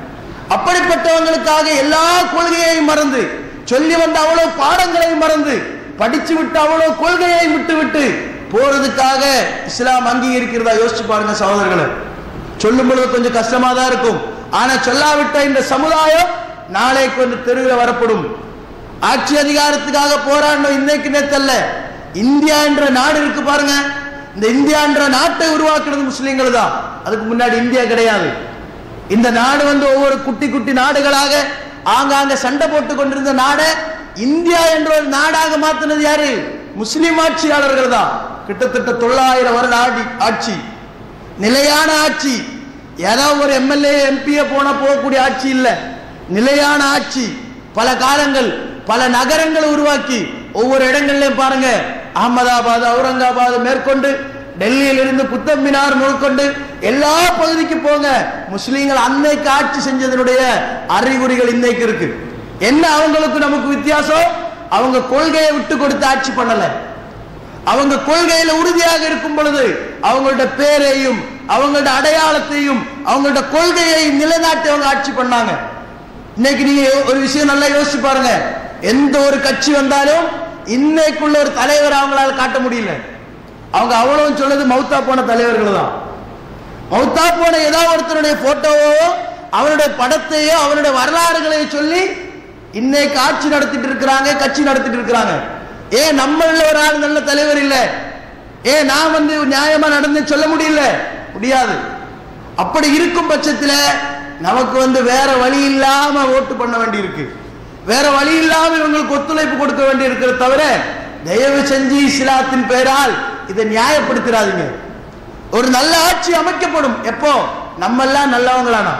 அப்படிப்பட்டவங்களுக்காக எல்லா கொள்கையையும் மறந்து சொல்லி வந்த அவ்வளவு பாடங்களையும் மறந்து படிச்சு விட்டு அவ்வளவு கொள்கையை விட்டு விட்டு போறதுக்காக இஸ்லாம் அங்கீகரிக்கிறதா யோசிச்சு பாருங்க சகோதரர்களே சொல்லும் பொழுது கொஞ்சம் கஷ்டமா தான் இருக்கும் ஆனா சொல்லாவிட்ட இந்த சமுதாயம் நாளைக்கு வந்து தெருவில் வரப்படும் ஆட்சி அதிகாரத்துக்காக போராடணும் இன்னைக்கு நேத்தல்ல இந்தியா என்ற நாடு இருக்கு பாருங்க இந்த இந்தியா என்ற நாட்டை உருவாக்குறது முஸ்லிம்கள் தான் அதுக்கு முன்னாடி இந்தியா கிடையாது இந்த நாடு வந்து ஒவ்வொரு குட்டி குட்டி நாடுகளாக ஆங்காங்க சண்டை போட்டு கொண்டிருந்த நாடை இந்தியா என்ற ஒரு நாடாக மாத்தினது யாரு முஸ்லிம் ஆட்சியாளர்கள் தான் கிட்டத்தட்ட தொள்ளாயிரம் வருட ஆடி ஆட்சி நிலையான ஆட்சி ஏதோ ஒரு எம்எல்ஏ எம்பிஏ போன போகக்கூடிய ஆட்சி இல்ல நிலையான ஆட்சி பல காலங்கள் பல நகரங்களை உருவாக்கி ஒவ்வொரு இடங்கள்லயும் பாருங்க அகமதாபாத் அவுரங்காபாத் மேற்கொண்டு டெல்லியில இருந்து குத்தப் மினார் முதற்கொண்டு எல்லா பகுதிக்கு போங்க முஸ்லீம்கள் அன்னைக்கு ஆட்சி செஞ்சதனுடைய அறிகுறிகள் இன்னைக்கு இருக்கு என்ன அவங்களுக்கு நமக்கு வித்தியாசம் அவங்க கொள்கையை விட்டு கொடுத்து ஆட்சி பண்ணல அவங்க கொள்கையில உறுதியாக இருக்கும் பொழுது அவங்களோட பேரையும் அவங்களோட அடையாளத்தையும் அவங்களோட கொள்கையை நிலைநாட்டி அவங்க ஆட்சி பண்ணாங்க இன்னைக்கு நீங்க ஒரு விஷயம் நல்லா யோசிச்சு பாருங்க எந்த ஒரு கட்சி வந்தாலும் இன்னைக்குள்ள ஒரு தலைவர் அவங்களால காட்ட முடியல அவங்க அவ்வளவு சொல்றது மௌத்தா போன தலைவர்கள் தான் மௌத்தா போன ஏதாவது ஒருத்தருடைய போட்டோவோ அவனுடைய படத்தையோ அவனுடைய வரலாறுகளையோ சொல்லி இன்னைக்கு ஆட்சி நடத்திட்டு இருக்கிறாங்க கட்சி நடத்திட்டு இருக்கிறாங்க ஏன் நம்மள ஒரு ஆள் நல்ல தலைவர் இல்ல ஏன் நான் வந்து நியாயமா நடந்து சொல்ல முடியல முடியாது அப்படி இருக்கும் பட்சத்துல நமக்கு வந்து வேற வழி இல்லாம ஓட்டு பண்ண வேண்டி இருக்கு வேற வழி இல்லாம இவங்களுக்கு ஒத்துழைப்பு கொடுக்க வேண்டி இருக்கிறத தவிர தயவு செஞ்சு இஸ்லாத்தின் பெயரால் இதை நியாயப்படுத்திடாதீங்க ஒரு நல்ல ஆட்சி அமைக்கப்படும் எப்போ நம்ம எல்லாம் நல்லவங்களானா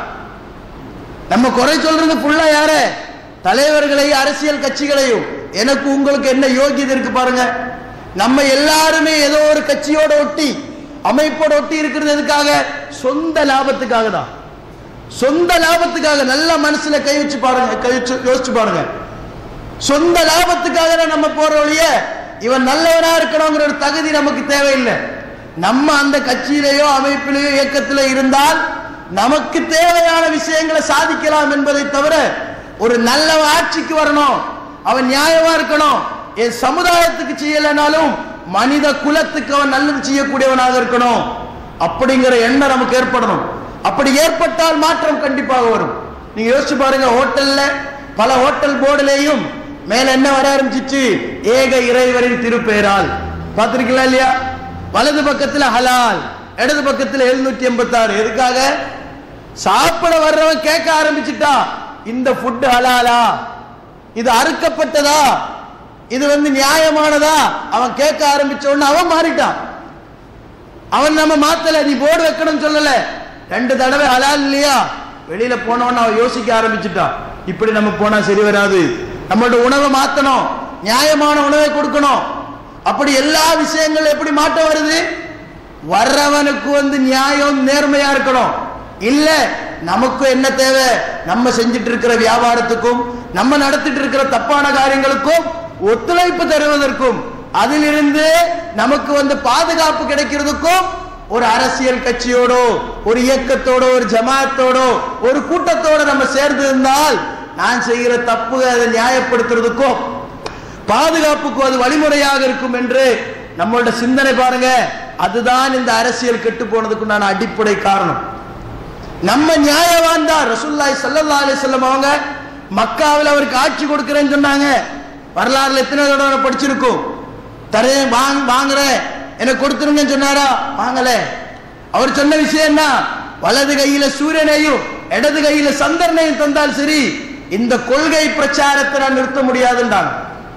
நம்ம குறை சொல்றது ஃபுல்லா யார தலைவர்களையும் அரசியல் கட்சிகளையும் எனக்கு உங்களுக்கு என்ன யோகியதை இருக்கு பாருங்க நம்ம எல்லாருமே ஏதோ ஒரு கட்சியோட ஒட்டி அமைப்போடு ஒட்டி இருக்கிறது எதுக்காக சொந்த லாபத்துக்காக தான் சொந்த லாபத்துக்காக நல்ல மனசுல கை வச்சு பாருங்க கை வச்சு யோசிச்சு பாருங்க சொந்த லாபத்துக்காக தான் நம்ம போற ஒழிய இவன் நல்லவனா இருக்கணுங்கிற ஒரு தகுதி நமக்கு தேவையில்லை நம்ம அந்த கட்சியிலேயோ அமைப்பிலேயோ இயக்கத்திலே இருந்தால் நமக்கு தேவையான விஷயங்களை சாதிக்கலாம் என்பதை தவிர ஒரு நல்ல ஆட்சிக்கு வரணும் அவன் நியாயமா இருக்கணும் என் சமுதாயத்துக்கு செய்யலைனாலும் மனித குலத்துக்கு அவன் நல்லது செய்யக்கூடியவனாக இருக்கணும் அப்படிங்கிற எண்ணம் நமக்கு ஏற்படணும் அப்படி ஏற்பட்டால் மாற்றம் கண்டிப்பாக வரும் நீங்க யோசிச்சு பாருங்க ஹோட்டல்ல பல ஹோட்டல் போர்டுலேயும் மேல என்ன வர ஆரம்பிச்சிச்சு ஏக இறைவரின் திருப்பெயரால் பார்த்திருக்கீங்களா இல்லையா வலது பக்கத்துல ஹலால் இடது பக்கத்துல எழுநூத்தி எண்பத்தி ஆறு எதுக்காக சாப்பிட வர்றவன் கேட்க ஆரம்பிச்சுட்டா இந்த ஃபுட் ஹலாலா இது அறுக்கப்பட்டதா இது வந்து நியாயமானதா அவன் கேட்க ஆரம்பிச்ச உடனே அவன் மாறிட்டான் அவன் நம்ம மாத்தல நீ போர்டு வைக்கணும்னு சொல்லல ரெண்டு தடவை ஹலால் இல்லையா வெளியில போனவன அவன் யோசிக்க ஆரம்பிச்சுட்டான் இப்படி நம்ம போனா சரி வராது நம்மளோட உணவை மாத்தணும் நியாயமான உணவை கொடுக்கணும் அப்படி எல்லா விஷயங்கள் எப்படி மாற்றம் வருது வர்றவனுக்கு வந்து நியாயம் நேர்மையா இருக்கணும் இல்ல நமக்கு என்ன தேவை நம்ம செஞ்சுட்டு இருக்கிற வியாபாரத்துக்கும் நம்ம நடத்திட்டு இருக்கிற தப்பான காரியங்களுக்கும் ஒத்துழைப்பு தருவதற்கும் அதிலிருந்து நமக்கு வந்து பாதுகாப்பு கிடைக்கிறதுக்கும் ஒரு அரசியல் கட்சியோடோ ஒரு இயக்கத்தோடோ ஒரு ஜமாத்தோடோ ஒரு கூட்டத்தோட நம்ம சேர்ந்து இருந்தால் நான் செய்கிற தப்பு அதை நியாயப்படுத்துறதுக்கும் பாதுகாப்புக்கு அது வழிமுறையாக இருக்கும் என்று நம்மளோட சிந்தனை பாருங்க அதுதான் இந்த அரசியல் கெட்டு போனதுக்குண்டான அடிப்படை காரணம் நம்ம நியாயவான் தான் ரசூல்லாய் சல்லல்லா அலிசல்லம் அவங்க மக்காவில் அவருக்கு ஆட்சி கொடுக்கிறேன்னு சொன்னாங்க வரலாறுல எத்தனை தடவை படிச்சிருக்கும் தரேன் வாங்க வாங்குறேன் எனக்கு கொடுத்துருங்கன்னு சொன்னாரா வாங்கல அவர் சொன்ன விஷயம் என்ன வலது கையில சூரியனையும் இடது கையில சந்திரனையும் தந்தால் சரி இந்த கொள்கை பிரச்சாரத்தை நான் நிறுத்த முடியாதுன்றாங்க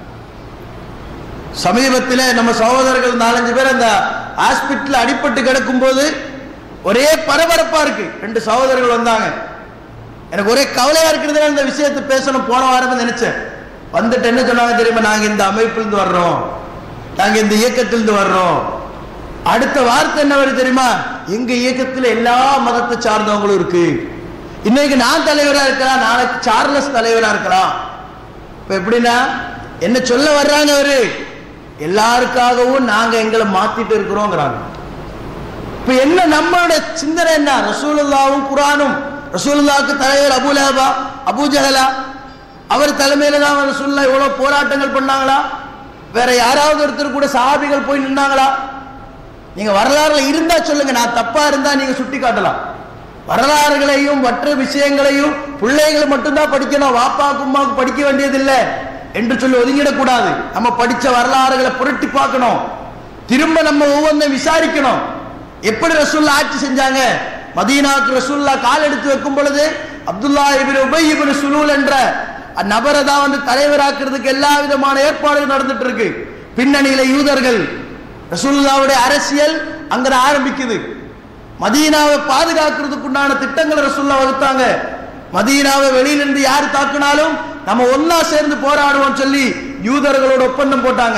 சமீபத்தில் நம்ம சகோதரர்கள் நாலஞ்சு பேர் அந்த ஹாஸ்பிட்டல் அடிபட்டு கிடக்கும் போது ஒரே பரபரப்பா இருக்கு ரெண்டு சகோதரர்கள் வந்தாங்க எனக்கு ஒரே கவலையா இருக்கிறது இந்த விஷயத்தை பேசணும் போன வாரம் நினைச்சேன் வந்துட்டு என்ன சொன்னாங்க தெரியுமா நாங்க இந்த அமைப்பிலிருந்து வர்றோம் நாங்க இந்த இயக்கத்திலிருந்து வர்றோம் அடுத்த வார்த்தை என்ன வருது தெரியுமா எங்க இயக்கத்துல எல்லா மதத்தை சார்ந்தவங்களும் இருக்கு இன்னைக்கு நான் தலைவரா இருக்கலாம் நாளைக்கு சார்லஸ் தலைவரா இருக்கலாம் இப்ப எப்படின்னா என்ன சொல்ல வர்றாங்க அவரு எல்லாருக்காகவும் நாங்க எங்களை மாத்திட்டு இருக்கிறோங்கிறாங்க இப்ப என்ன நம்மளோட சிந்தனை என்ன ரசூலுல்லாவும் குரானும் ரசூலுல்லாவுக்கு தலைவர் அபுலஹபா அபூஜஹலா அவர் தலைமையில தான் ரசூலுல்லா இவ்வளவு போராட்டங்கள் பண்ணாங்களா வேற யாராவது ஒருத்தர் கூட சஹாபிகள் போய் நின்னாங்களா நீங்க வரலாறுல இருந்தா சொல்லுங்க நான் தப்பா இருந்தா நீங்க சுட்டி காட்டலாம் வரலாறுகளையும் மற்ற விஷயங்களையும் பிள்ளைகள் மட்டும்தான் படிக்கணும் வாப்பா கும்மாவுக்கு படிக்க வேண்டியதில்லை என்று சொல்லி ஒதுங்கிடக்கூடாது நம்ம படிச்ச வரலாறுகளை புரட்டி பார்க்கணும் திரும்ப நம்ம ஒவ்வொன்றையும் விசாரிக்கணும் எப்படி ரசூல்லா ஆட்சி செஞ்சாங்க மதீனாவுக்கு ரசூல்லா கால் எடுத்து வைக்கும் பொழுது Abdullah ibn Ubayy ibn Salul என்ற நபரை தான் வந்து தலைவராக்குறதுக்கு எல்லா விதமான ஏற்பாடுகள் நடந்துட்டு இருக்கு பின்னணியில யூதர்கள் ரசூலுல்லாவுடைய அரசியல் அங்க ஆரம்பிக்குது மதீனாவை பாதுகாக்கிறதுக்கு உண்டான திட்டங்களை ரசூல்லா வகுத்தாங்க மதீனாவை வெளியிலிருந்து யார் தாக்குனாலும் நம்ம ஒன்னா சேர்ந்து போராடுவோம் சொல்லி யூதர்களோட ஒப்பந்தம் போட்டாங்க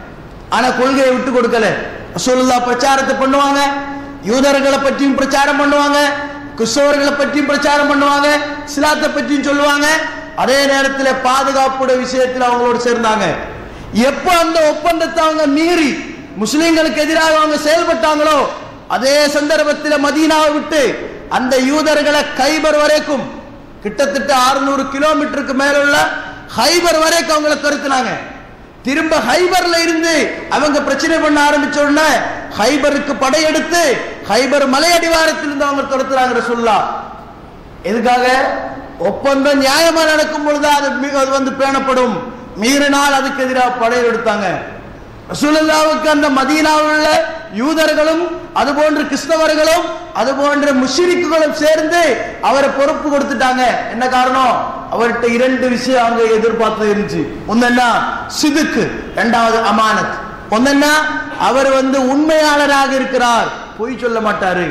ஆனா கொள்கையை விட்டு கொடுக்கல ரசூலுல்லா பிரச்சாரத்தை பண்ணுவாங்க யூதர்களை பற்றியும் பிரச்சாரம் பண்ணுவாங்க கிறிஸ்தவர்களை பற்றியும் பிரச்சாரம் பண்ணுவாங்க இஸ்லாத்தை பற்றியும் சொல்லுவாங்க அதே நேரத்தில் பாதுகாப்புடைய விஷயத்தில் அவங்களோட சேர்ந்தாங்க எப்போ அந்த ஒப்பந்தத்தை அவங்க மீறி முஸ்லிம்களுக்கு எதிராக அவங்க செயல்பட்டாங்களோ அதே சந்தர்ப்பத்தில் மதீனாவை விட்டு அந்த யூதர்களை கைபர் வரைக்கும் கிட்டத்தட்ட 600 கிலோமீட்டருக்கு மேல உள்ள ஹைபர் வரைக்கும் அவங்களை துரத்துனாங்க திரும்ப ஹைபர்ல இருந்து அவங்க பிரச்சனை பண்ண ஆரம்பிச்ச உடனே ஹைபருக்கு படையெடுத்து ஹைபர் மலை அடிவாரத்தில் இருந்து அவங்க துரத்துறாங்க சொல்லா எதுக்காக ஒப்பந்தம் நியாயமா நடக்கும் பொழுது அது மி- அது வந்து பேணப்படும் மீறினால் அதுக்கு எதிராக படையெடுத்தாங்க ரசூலுல்லாவுக்கு அந்த மதீனாவில் உள்ள யூதர்களும் அதுபோன்று கிறிஸ்தவர்களும் அதுபோன்ற முஷ்ரிக்குகளும் சேர்ந்து அவரை பொறுப்பு கொடுத்துட்டாங்க என்ன காரணம் அவர்கிட்ட இரண்டு விஷயம் அவங்க எதிர்பார்த்து இருந்துச்சு ஒன்னா சிதுக்கு இரண்டாவது அமானத் ஒன்னா அவர் வந்து உண்மையாளராக இருக்கிறார் பொய் சொல்ல மாட்டாரு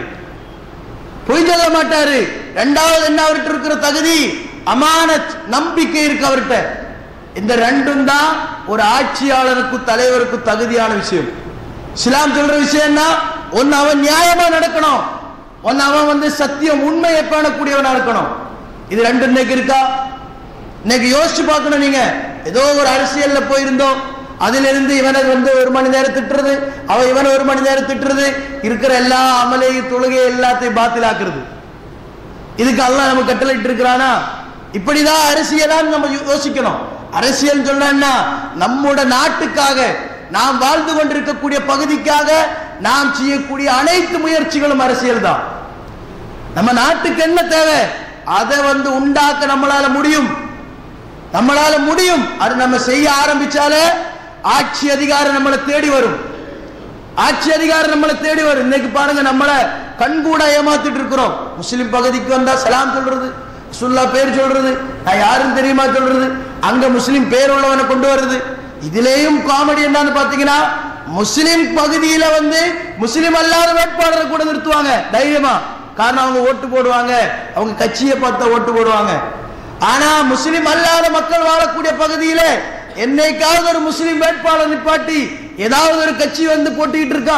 பொய் சொல்ல மாட்டாரு ரெண்டாவது என்ன அவர்கிட்ட இருக்கிற தகுதி அமானத் நம்பிக்கை இருக்கு அவர்கிட்ட இந்த ரெண்டும் தான் ஒரு ஆட்சியாளருக்கு தலைவருக்கு தகுதியான விஷயம் இஸ்லாம் சொல்ற விஷயம் என்ன ஒன்னு அவன் நியாயமா நடக்கணும் ஒன்னு அவன் வந்து சத்தியம் உண்மையை பேணக்கூடியவனா இருக்கணும் இது ரெண்டு இன்னைக்கு இருக்கா இன்னைக்கு யோசிச்சு பார்க்கணும் நீங்க ஏதோ ஒரு அரசியல்ல போயிருந்தோம் அதிலிருந்து இவனை வந்து ஒரு மணி நேரம் திட்டுறது அவன் இவனை ஒரு மணி நேரம் திட்டுறது இருக்கிற எல்லா அமலை தொழுகை எல்லாத்தையும் பாத்திலாக்குறது இதுக்கு அல்லாஹ் நம்ம கட்டளையிட்டு இருக்கிறானா இப்படிதான் அரசியலான்னு நம்ம யோ- யோசிக்கணும் அரசியல் சொன்னா நம்மோட நாட்டுக்காக நாம் வாழ்ந்து கொண்டிருக்கக்கூடிய பகுதிக்காக நாம் செய்யக்கூடிய அனைத்து முயற்சிகளும் அரசியல் தான் நம்ம நாட்டுக்கு என்ன தேவை அதை வந்து உண்டாக்க நம்மளால முடியும் நம்மளால முடியும் அது நம்ம செய்ய ஆரம்பிச்சாலே ஆட்சி அதிகாரம் நம்மளை தேடி வரும் ஆட்சி அதிகாரம் நம்மளை தேடி வரும் இன்னைக்கு பாருங்க நம்மள கண்கூட ஏமாத்திட்டு இருக்கிறோம் முஸ்லிம் பகுதிக்கு வந்தா சலாம் சொல்றது சுல்லா பேர் சொல்றது நான் யாருன்னு தெரியுமா சொல்றது அங்க முஸ்லிம் பேர் உள்ளவனை கொண்டு வர்றது இதுலயும் காமெடி என்னன்னு பாத்தீங்கன்னா முஸ்லிம் பகுதியில வந்து முஸ்லிம் அல்லாத வேட்பாளரை கூட நிறுத்துவாங்க தைரியமா காரணம் அவங்க ஓட்டு போடுவாங்க அவங்க கட்சியை பார்த்தா ஓட்டு போடுவாங்க ஆனா முஸ்லிம் அல்லாத மக்கள் வாழக்கூடிய பகுதியில என்னைக்காவது ஒரு முஸ்லிம் வேட்பாளர் நிப்பாட்டி ஏதாவது ஒரு கட்சி வந்து போட்டிட்டு இருக்கா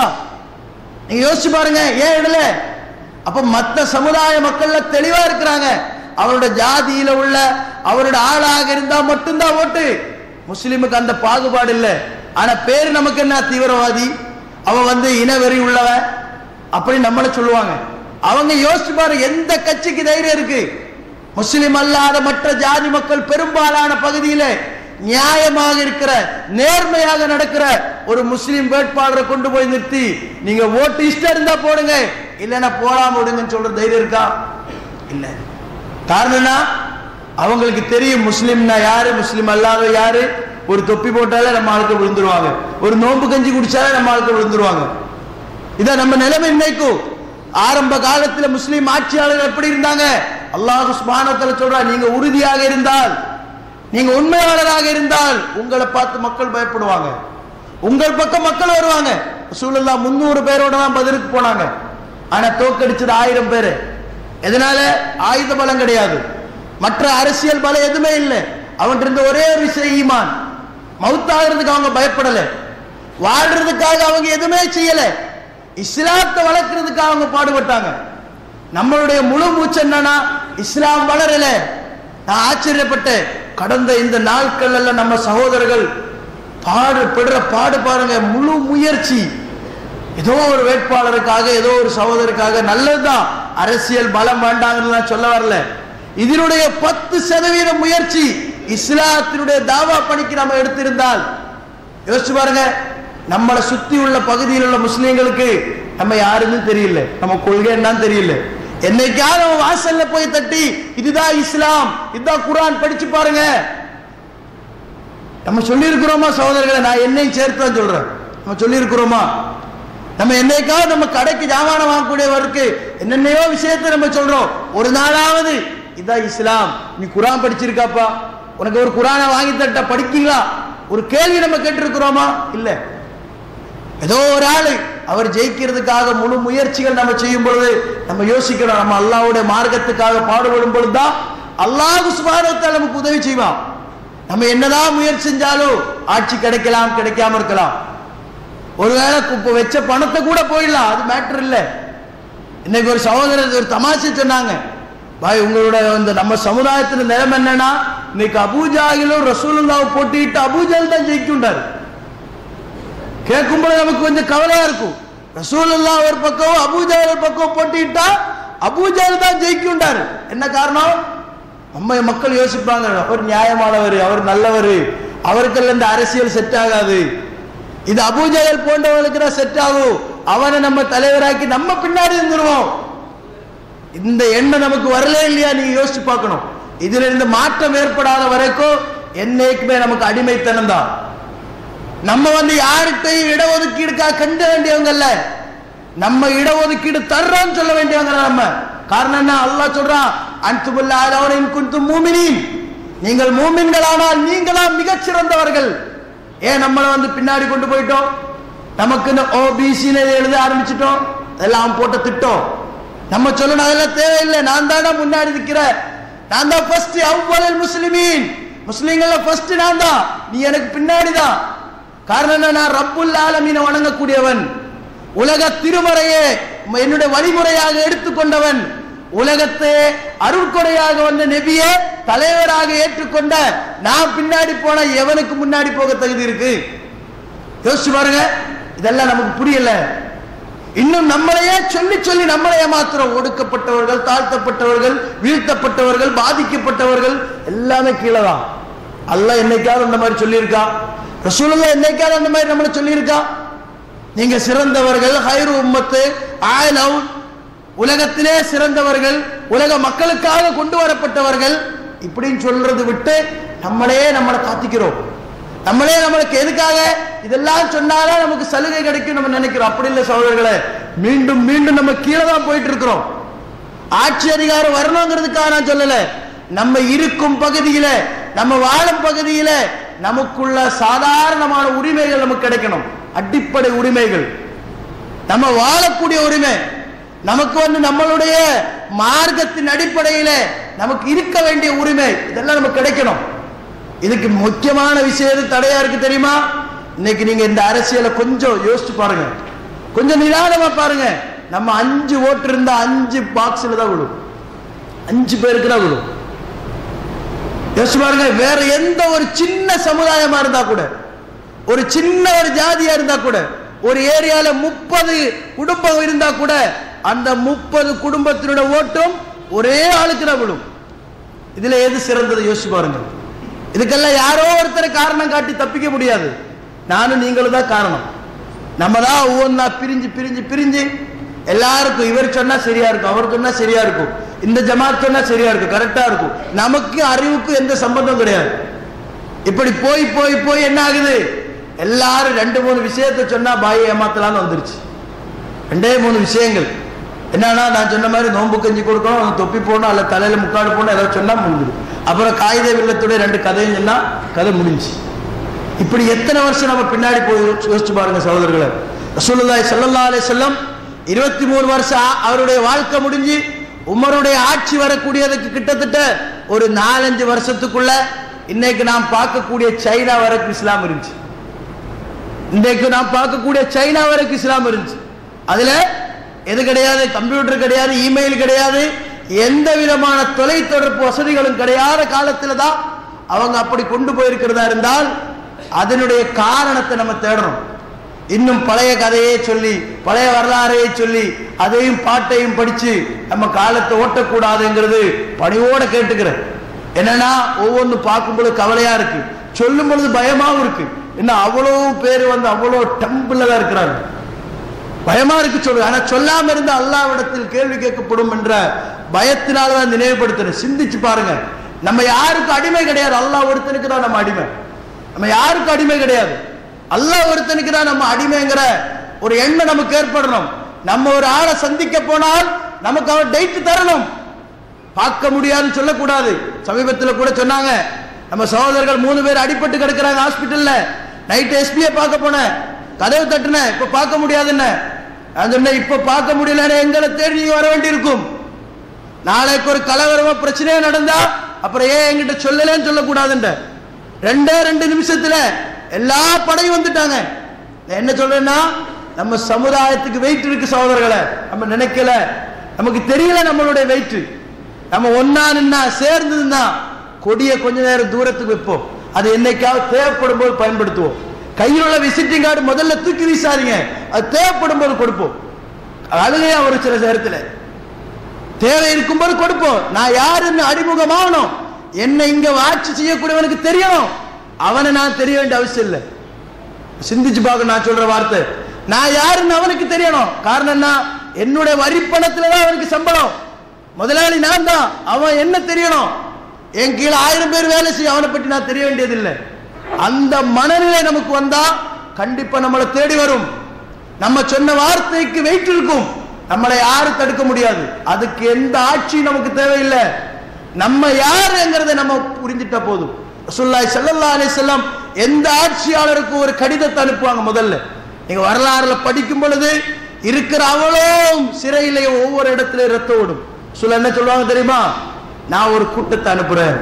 நீங்க யோசிச்சு பாருங்க ஏன் இடல அப்ப மத்த சமுதாய மக்கள்ல தெளிவா இருக்கிறாங்க அவரோட ஜாதியில உள்ள அவரோட ஆளாக இருந்தா மட்டும்தான் ஓட்டு முஸ்லிமுக்கு அந்த பாகுபாடு இல்லை ஆனா பேர் நமக்கு என்ன தீவிரவாதி அவன் வந்து இனவெறி உள்ளவன் அப்படி நம்மள சொல்லுவாங்க அவங்க யோசிச்சு பாரு எந்த கட்சிக்கு தைரியம் இருக்கு முஸ்லிம் அல்லாத மற்ற ஜாதி மக்கள் பெரும்பாலான பகுதியில நியாயமாக இருக்கிற நேர்மையாக நடக்கிற ஒரு முஸ்லிம் வேட்பாளரை கொண்டு போய் நிறுத்தி நீங்க ஓட்டு இஷ்டம் இருந்தா போடுங்க இல்லைன்னா போடாம விடுங்கன்னு சொல்ற தைரியம் இருக்கா இல்ல காரணம் என்ன அவங்களுக்கு தெரியும் முஸ்லிம்னா யாரு முஸ்லிம் அல்லாத யாரு ஒரு தொப்பி போட்டாலே நம்ம ஆளுக்கு விழுந்துருவாங்க ஒரு நோன்பு கஞ்சி குடிச்சாலே நம்ம ஆளுக்கு விழுந்துருவாங்க இதான் நம்ம நிலைமை இன்னைக்கும் ஆரம்ப காலத்துல முஸ்லிம் ஆட்சியாளர்கள் எப்படி இருந்தாங்க அல்லாஹ் சுப்ஹானஹு சொல்றா நீங்க உறுதியாக இருந்தால் நீங்க உண்மையாளராக இருந்தால் உங்களை பார்த்து மக்கள் பயப்படுவாங்க உங்கள் பக்கம் மக்கள் வருவாங்க சூழல்லா முன்னூறு பேரோட தான் பதிலுக்கு போனாங்க ஆனா தோக்கடிச்சது ஆயிரம் பேரு எதனால ஆயுத பலம் கிடையாது மற்ற அரசியல் பலம் எதுவுமே இல்லை அவன்கிட்ட இருந்த ஒரே ஒரு விஷயம் ஈமான் மவுத்தாகிறதுக்கு அவங்க பயப்படல வாழ்றதுக்காக அவங்க எதுவுமே செய்யல இஸ்லாத்தை வளர்க்கறதுக்காக அவங்க பாடுபட்டாங்க நம்மளுடைய முழு மூச்சு என்னன்னா இஸ்லாம் வளரல நான் ஆச்சரியப்பட்டேன் கடந்த இந்த நாட்கள் எல்லாம் நம்ம சகோதரர்கள் பாடு படுற பாடு பாருங்க முழு முயற்சி ஏதோ ஒரு வேட்பாளருக்காக ஏதோ ஒரு சகோதரருக்காக நல்லதுதான் அரசியல் பலம் வேண்டாங்கன்னு நான் சொல்ல வரல இதனுடைய பத்து சதவீத முயற்சி இஸ்லாத்தினுடைய தாவா பணிக்கு நம்ம எடுத்திருந்தால் யோசிச்சு பாருங்க நம்மளை சுத்தி உள்ள பகுதியில் உள்ள முஸ்லீம்களுக்கு நம்ம யாருன்னு தெரியல நம்ம கொள்கை என்னன்னு தெரியல என்னைக்காவது அவன் வாசல்ல போய் தட்டி இதுதான் இஸ்லாம் இதுதான் குர்ஆன் படிச்சு பாருங்க நம்ம சொல்லி இருக்கிறோமா சகோதரர்களை நான் என்னையும் சேர்த்து தான் சொல்றேன் நம்ம சொல்லி இருக்கிறோமா நம்ம என்னைக்காவது நம்ம கடைக்கு ஜாமானம் வாங்கக்கூடியவருக்கு என்னென்னையோ விஷயத்தை நம்ம சொல்றோம் ஒரு நாளாவது இதான் இஸ்லாம் நீ குரான் படிச்சிருக்காப்பா உனக்கு ஒரு குரானை வாங்கி தட்ட படிக்கீங்களா ஒரு கேள்வி நம்ம கேட்டிருக்கிறோமா இல்ல ஏதோ ஒரு ஆளு அவர் ஜெயிக்கிறதுக்காக முழு முயற்சிகள் நம்ம செய்யும் பொழுது நம்ம யோசிக்கிறோம் நம்ம அல்லாஹ்வுடைய மார்க்கத்துக்காக பாடுபடும் பொழுதுதான் அல்லாஹ் சுபானத்தை நமக்கு உதவி செய்வான் நம்ம என்னதான் முயற்சி செஞ்சாலும் ஆட்சி கிடைக்கலாம் கிடைக்காம இருக்கலாம் ஒருவேளை இப்போ வச்ச பணத்தை கூட போயிடலாம் அது மேட்டர் இல்லை இன்னைக்கு ஒரு சகோதரர் ஒரு தமாஷை சொன்னாங்க பாய் உங்களோட இந்த நம்ம சமுதாயத்துல நிலைமை என்னன்னா இன்னைக்கு அபூஜாகிலும் ரசூலுல்லாவை போட்டிட்டு அபூஜால் தான் ஜெயிக்குண்டாரு கேட்கும்போது நமக்கு கொஞ்சம் கவலையா இருக்கும் ரசூலுல்லா ஒரு பக்கம் அபூஜால் ஒரு பக்கம் போட்டிட்டா அபூஜால் தான் ஜெயிக்குண்டாரு என்ன காரணம் நம்ம மக்கள் யோசிப்பாங்க அவர் நியாயமானவர் அவர் நல்லவர் அவருக்கெல்லாம் இந்த அரசியல் செட் ஆகாது இது அபூஜகல் போன்றவர்களுக்கு தான் செட் ஆகும் அவனை நம்ம தலைவராக்கி நம்ம பின்னாடி இருந்துருவோம் இந்த எண்ணம் நமக்கு வரலே இல்லையா நீங்க யோசிச்சு பார்க்கணும் இதுல இருந்து மாற்றம் ஏற்படாத வரைக்கும் என்னைக்குமே நமக்கு அடிமைத்தனம் தான் நம்ம வந்து யார்கிட்டையும் இடஒதுக்கீடுக்காக கண்ட வேண்டியவங்க இல்ல நம்ம இடஒதுக்கீடு தர்றோம்னு சொல்ல வேண்டியவங்க நம்ம காரணம் என்ன அல்லாஹ் சொல்றான் அன்துபுல்லா அலவனின் குந்து மூமினின் நீங்கள் மூமின்களானால் நீங்களா மிகச் சிறந்தவர்கள் ஏன் நம்மளை வந்து பின்னாடி கொண்டு போயிட்டோம் நமக்கு இந்த ஓபிசின்னு எழுத ஆரம்பிச்சிட்டோம் அதெல்லாம் போட்ட திட்டம் நம்ம சொல்லணும் அதெல்லாம் தேவையில்லை நான் தானே முன்னாடி நிற்கிறேன் நான் தான் ஃபர்ஸ்ட் அவ்வளல் முஸ்லிமீன் முஸ்லீம்கள ஃபர்ஸ்ட் நான் தான் நீ எனக்கு பின்னாடி தான் காரணம் என்ன நான் ரப்புல் ஆலமீனை வணங்கக்கூடியவன் உலக திருமறையே என்னுடைய வழிமுறையாக எடுத்துக்கொண்டவன் உலகத்தை அருட்கொடையாக வந்த நெபியே தலைவராக ஏற்றுக்கொண்ட நான் பின்னாடி போன எவனுக்கு முன்னாடி போக தகுதி இருக்கு யோசிச்சு பாருங்க இதெல்லாம் நமக்கு புரியல இன்னும் நம்மளையே சொல்லி சொல்லி நம்மளையே மாத்திரம் ஒடுக்கப்பட்டவர்கள் தாழ்த்தப்பட்டவர்கள் வீழ்த்தப்பட்டவர்கள் பாதிக்கப்பட்டவர்கள் எல்லாமே கீழே தான் அல்லாஹ் என்னைக்காவது அந்த மாதிரி சொல்லியிருக்கா ரசூலுல்லாஹ் என்னைக்காவது அந்த மாதிரி நம்மளை சொல்லியிருக்கா நீங்க சிறந்தவர்கள் ஹைரு உம்மத்து ஆயலவ் உலகத்திலே சிறந்தவர்கள் உலக மக்களுக்காக கொண்டு வரப்பட்டவர்கள் இப்படின்னு சொல்றது விட்டு நம்மளே நம்மளை காத்திக்கிறோம் நம்மளே நம்மளுக்கு எதுக்காக இதெல்லாம் சொன்னாதான் நமக்கு சலுகை கிடைக்கும் நம்ம நினைக்கிறோம் அப்படி இல்லை சகோதரர்களே மீண்டும் மீண்டும் நம்ம கீழே தான் போயிட்டு இருக்கிறோம் ஆட்சி அதிகாரம் வரணுங்கிறதுக்காக நான் சொல்லல நம்ம இருக்கும் பகுதியில நம்ம வாழும் பகுதியில நமக்குள்ள சாதாரணமான உரிமைகள் நமக்கு கிடைக்கணும் அடிப்படை உரிமைகள் நம்ம வாழக்கூடிய உரிமை நமக்கு வந்து நம்மளுடைய மார்க்கத்தின் அடிப்படையில நமக்கு இருக்க வேண்டிய உரிமை இதெல்லாம் நமக்கு கிடைக்கணும் இதுக்கு முக்கியமான விஷயம் எது தடையா இருக்கு தெரியுமா இன்னைக்கு நீங்க இந்த அரசியலை கொஞ்சம் யோசிச்சு பாருங்க கொஞ்சம் நிதானமா பாருங்க நம்ம அஞ்சு ஓட்டு இருந்தா அஞ்சு பாக்ஸ்ல தான் விழும் அஞ்சு பேருக்கு தான் விழும் யோசிச்சு பாருங்க வேற எந்த ஒரு சின்ன சமுதாயமா இருந்தா கூட ஒரு சின்ன ஒரு ஜாதியா இருந்தா கூட ஒரு ஏரியால முப்பது குடும்பம் இருந்தா கூட அந்த முப்பது குடும்பத்தினோட ஓட்டும் ஒரே ஆளுக்கு தான் விழும் இதுல எது சிறந்தது யோசிச்சு பாருங்க இதுக்கெல்லாம் யாரோ ஒருத்தரை காரணம் காட்டி தப்பிக்க முடியாது நானும் நீங்களும் தான் காரணம் நம்ம தான் ஒவ்வொன்றா பிரிஞ்சு பிரிஞ்சு பிரிஞ்சு எல்லாருக்கும் இவர் சொன்னா சரியா இருக்கும் அவர் சொன்னா சரியா இருக்கும் இந்த ஜமாத் சொன்னா சரியா இருக்கும் கரெக்டா இருக்கும் நமக்கு அறிவுக்கும் எந்த சம்பந்தம் கிடையாது இப்படி போய் போய் போய் என்ன ஆகுது எல்லாரும் ரெண்டு மூணு விஷயத்தை சொன்னா பாயை ஏமாத்தலாம்னு வந்துருச்சு ரெண்டே மூணு விஷயங்கள் என்னன்னா நான் சொன்ன மாதிரி நோன்பு கஞ்சி கொடுக்கணும் அவன் தொப்பி போடணும் அல்ல தலையில முக்காடு போடணும் ஏதாவது சொன்னா முடிஞ்சிடும் அப்புறம் காகித வில்லத்துடைய ரெண்டு கதையும் சொன்னா கதை முடிஞ்சு இப்படி எத்தனை வருஷம் நம்ம பின்னாடி போய் யோசிச்சு- யோசிச்சு பாருங்க சகோதரர்களை ரசூலுல்லாஹி ஸல்லல்லாஹு அலைஹி வஸல்லம் இருபத்தி மூணு வருஷம் ஆ- அவருடைய வாழ்க்கை முடிஞ்சு உமருடைய ஆட்சி வரக்கூடியதுக்கு கிட்டத்தட்ட ஒரு நாலஞ்சு வருஷத்துக்குள்ள இன்னைக்கு நாம் பார்க்கக்கூடிய சைனா வரைக்கும் இஸ்லாம் இருந்துச்சு இன்றைக்கு நாம் பார்க்கக்கூடிய சைனா வரைக்கும் இஸ்லாம் இருந்துச்சு அதுல எது கிடையாது கம்ப்யூட்டர் கிடையாது இமெயில் கிடையாது எந்த விதமான தொலைத்தொடர்பு வசதிகளும் கிடையாத காலத்துல தான் அவங்க அப்படி கொண்டு போயிருக்கிறதா இருந்தால் அதனுடைய காரணத்தை நம்ம தேடணும் இன்னும் பழைய கதையே சொல்லி பழைய வரலாறையே சொல்லி அதையும் பாட்டையும் படிச்சு நம்ம காலத்தை ஓட்டக்கூடாதுங்கிறது பணிவோட கேட்டுக்கிறேன் என்னன்னா ஒவ்வொன்றும் பார்க்கும்போது கவலையா இருக்கு சொல்லும் பொழுது பயமாவும் இருக்கு என்ன அவ்வளவு பேர் வந்து அவ்வளோ டம்பிள் தான் இருக்கிறாங்க பயமா இருக்கு சொல்லு ஆனா சொல்லாம இருந்த அல்லாவிடத்தில் கேள்வி கேட்கப்படும் என்ற பயத்தினால தான் நினைவுபடுத்துறேன் சிந்திச்சு பாருங்க நம்ம யாருக்கும் அடிமை கிடையாது அல்லாஹ் ஒருத்தனுக்கு தான் நம்ம அடிமை நம்ம யாருக்கும் அடிமை கிடையாது அல்லாஹ் ஒருத்தனுக்கு தான் நம்ம அடிமைங்கிற ஒரு எண்ணம் நமக்கு ஏற்படணும் நம்ம ஒரு ஆளை சந்திக்க போனால் நமக்கு அவர் டேட் தரணும் பார்க்க முடியாதுன்னு சொல்லக்கூடாது சமீபத்தில் கூட சொன்னாங்க நம்ம சகோதரர்கள் மூணு பேர் அடிபட்டு கிடக்குறாங்க ஹாஸ்பிட்டல்ல நைட் எஸ்பியை பார்க்க போனேன் கதவு தட்டுனேன் இப்ப பார்க்க முடியாதுன்னு நான் சொன்னேன் இப்ப பார்க்க முடியல எங்களை தேடி நீங்க வர வேண்டியிருக்கும் நாளைக்கு ஒரு கலவரமோ பிரச்சனையோ நடந்தா அப்புறம் ஏன் என்கிட்ட சொல்லலன்னு சொல்லக்கூடாதுன்ற ரெண்டே ரெண்டு நிமிஷத்துல எல்லா படையும் வந்துட்டாங்க நான் என்ன சொல்றேன்னா நம்ம சமுதாயத்துக்கு வெயிட் இருக்கு சகோதரர்களை நம்ம நினைக்கல நமக்கு தெரியல நம்மளுடைய வெயிட் நம்ம ஒன்னா நின்னா சேர்ந்து நின்னா கொடிய கொஞ்ச நேரம் தூரத்துக்கு வைப்போம் அது என்னைக்காவது தேவைப்படும் போது பயன்படுத்துவோம் கையில் உள்ள விசிட்டிங் கார்டு முதல்ல தூக்கி வீசாதீங்க அது தேவைப்படும் போது கொடுப்போம் அழுகையா ஒரு சில நேரத்தில் தேவை இருக்கும்போது கொடுப்போம் நான் யாருன்னு அறிமுகமாகணும் என்னை இங்க ஆட்சி செய்யக்கூடியவனுக்கு தெரியணும் அவனை நான் தெரிய வேண்டிய அவசியம் இல்லை சிந்திச்சு பார்க்க நான் சொல்ற வார்த்தை நான் யாருன்னு அவனுக்கு தெரியணும் காரணம் என்ன என்னுடைய வரிப்பணத்துல தான் அவனுக்கு சம்பளம் முதலாளி நான் தான் அவன் என்ன தெரியணும் என் கீழே ஆயிரம் பேர் வேலை செய்ய அவனை பற்றி நான் தெரிய வேண்டியதில்லை அந்த மனநிலை நமக்கு வந்தா கண்டிப்பா நம்மளை தேடி வரும் நம்ம சொன்ன வார்த்தைக்கு வெயிட் இருக்கும் நம்மளை யாரும் தடுக்க முடியாது அதுக்கு எந்த ஆட்சியும் நமக்கு தேவையில்லை நம்ம யாருங்கிறத நம்ம புரிஞ்சிட்டா போதும் ரசூலுல்லாஹி ஸல்லல்லாஹு அலைஹி வஸல்லம் எந்த ஆட்சியாளருக்கும் ஒரு கடிதத்தை அனுப்புவாங்க முதல்ல நீங்க வரலாறுல படிக்கும் பொழுது இருக்கிற அவளும் சிறையிலே ஒவ்வொரு இடத்துல ரத்தம் ஓடும் சொல்ல என்ன சொல்லுவாங்க தெரியுமா நான் ஒரு கூட்டத்தை அனுப்புறேன்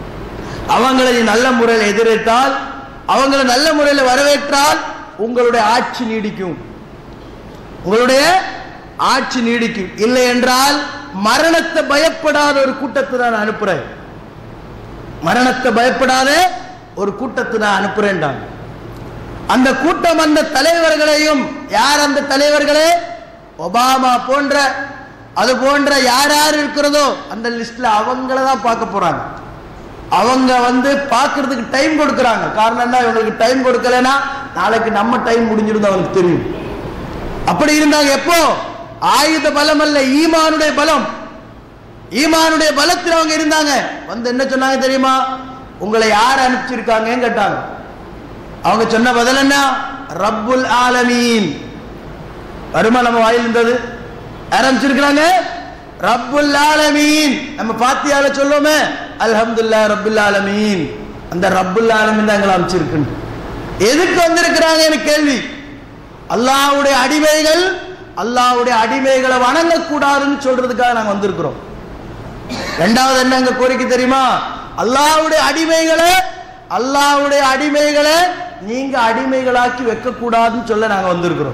அவங்களை நீ நல்ல முறையில் எதிர்த்தால் அவங்களை நல்ல முறையில் வரவேற்றால் உங்களுடைய ஆட்சி நீடிக்கும் உங்களுடைய ஆட்சி நீடிக்கும் இல்லை என்றால் மரணத்தை பயப்படாத ஒரு கூட்டத்தை நான் அனுப்புறேன் மரணத்தை பயப்படாத ஒரு கூட்டத்தை நான் அனுப்புறேன்டாங்க அந்த கூட்டம் அந்த தலைவர்களையும் யார் அந்த தலைவர்களே ஒபாமா போன்ற அது போன்ற யார் யார் இருக்கிறதோ அந்த லிஸ்ட்ல அவங்கள தான் பார்க்க போறாங்க அவங்க வந்து பார்க்கிறதுக்கு டைம் கொடுக்கறாங்க காரணம் என்ன இவங்களுக்கு டைம் கொடுக்கலனா நாளைக்கு நம்ம டைம் முடிஞ்சிருந்தா அவங்களுக்கு தெரியும் அப்படி இருந்தாங்க எப்போ ஆயுத பலம் அல்ல ஈமானுடைய பலம் ஈமானுடைய பலத்தில் அவங்க இருந்தாங்க வந்து என்ன சொன்னாங்க தெரியுமா உங்களை யார் அனுப்பிச்சிருக்காங்கன்னு கேட்டாங்க அவங்க சொன்ன பதில் என்ன ரப்புல் ஆலமீன் வருமா நம்ம வாயில் இருந்தது ஆரம்பிச்சிருக்கிறாங்க ரப்புல் ஆலமீன் நம்ம பாத்தியால சொல்லுவோமே அல்ஹம்துல்லா ரப்புல் ஆலமீன் அந்த ரப்புல் ஆலமீன் தான் எங்களை அமைச்சிருக்கு எதுக்கு வந்திருக்கிறாங்க எனக்கு கேள்வி அல்லாஹ்வுடைய அடிமைகள் அல்லாஹ்வுடைய அடிமைகளை வணங்கக்கூடாதுன்னு சொல்றதுக்காக நாங்க வந்திருக்கிறோம் ரெண்டாவது என்ன அங்க கோரிக்கை தெரியுமா அல்லாஹ்வுடைய அடிமைகளை அல்லாஹ்வுடைய அடிமைகளை நீங்க அடிமைகளாக்கி வைக்க கூடாதுன்னு சொல்ல நாங்க வந்திருக்கிறோம்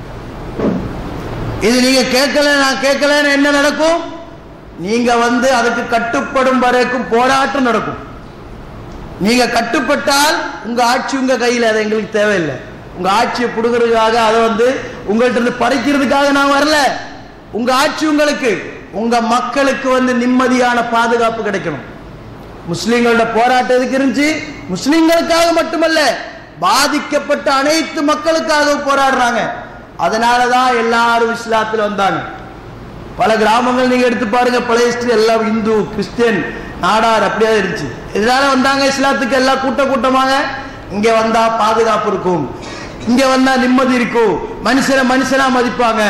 இது நீங்க கேட்கல நான் கேட்கலன்னு என்ன நடக்கும் நீங்க வந்து அதுக்கு கட்டுப்படும் வரைக்கும் போராட்டம் நடக்கும் நீங்க கட்டுப்பட்டால் உங்க ஆட்சி உங்க கையில் அது எங்களுக்கு தேவையில்லை உங்க ஆட்சியை புடுகிறதுக்காக அதை வந்து உங்கள்ட்ட இருந்து பறிக்கிறதுக்காக நான் வரல உங்க ஆட்சி உங்களுக்கு உங்க மக்களுக்கு வந்து நிம்மதியான பாதுகாப்பு கிடைக்கணும் முஸ்லிம்களோட போராட்டம் எதுக்கு இருந்துச்சு முஸ்லிம்களுக்காக மட்டுமல்ல பாதிக்கப்பட்ட அனைத்து மக்களுக்காக போராடுறாங்க அதனாலதான் எல்லாரும் இஸ்லாத்துல வந்தாங்க பல கிராமங்கள் நீங்க எடுத்து பாருங்க பழைய history எல்லாம் இந்து கிறிஸ்டியன் நாடார் அப்படியே இருந்துச்சு இதனால வந்தாங்க இஸ்லாத்துக்கு எல்லாம் கூட்ட கூட்டமாக இங்க வந்தா பாதுகாப்பு இருக்கும் இங்க வந்தா நிம்மதி இருக்கும் மனுஷனை மனுஷனா மதிப்பாங்க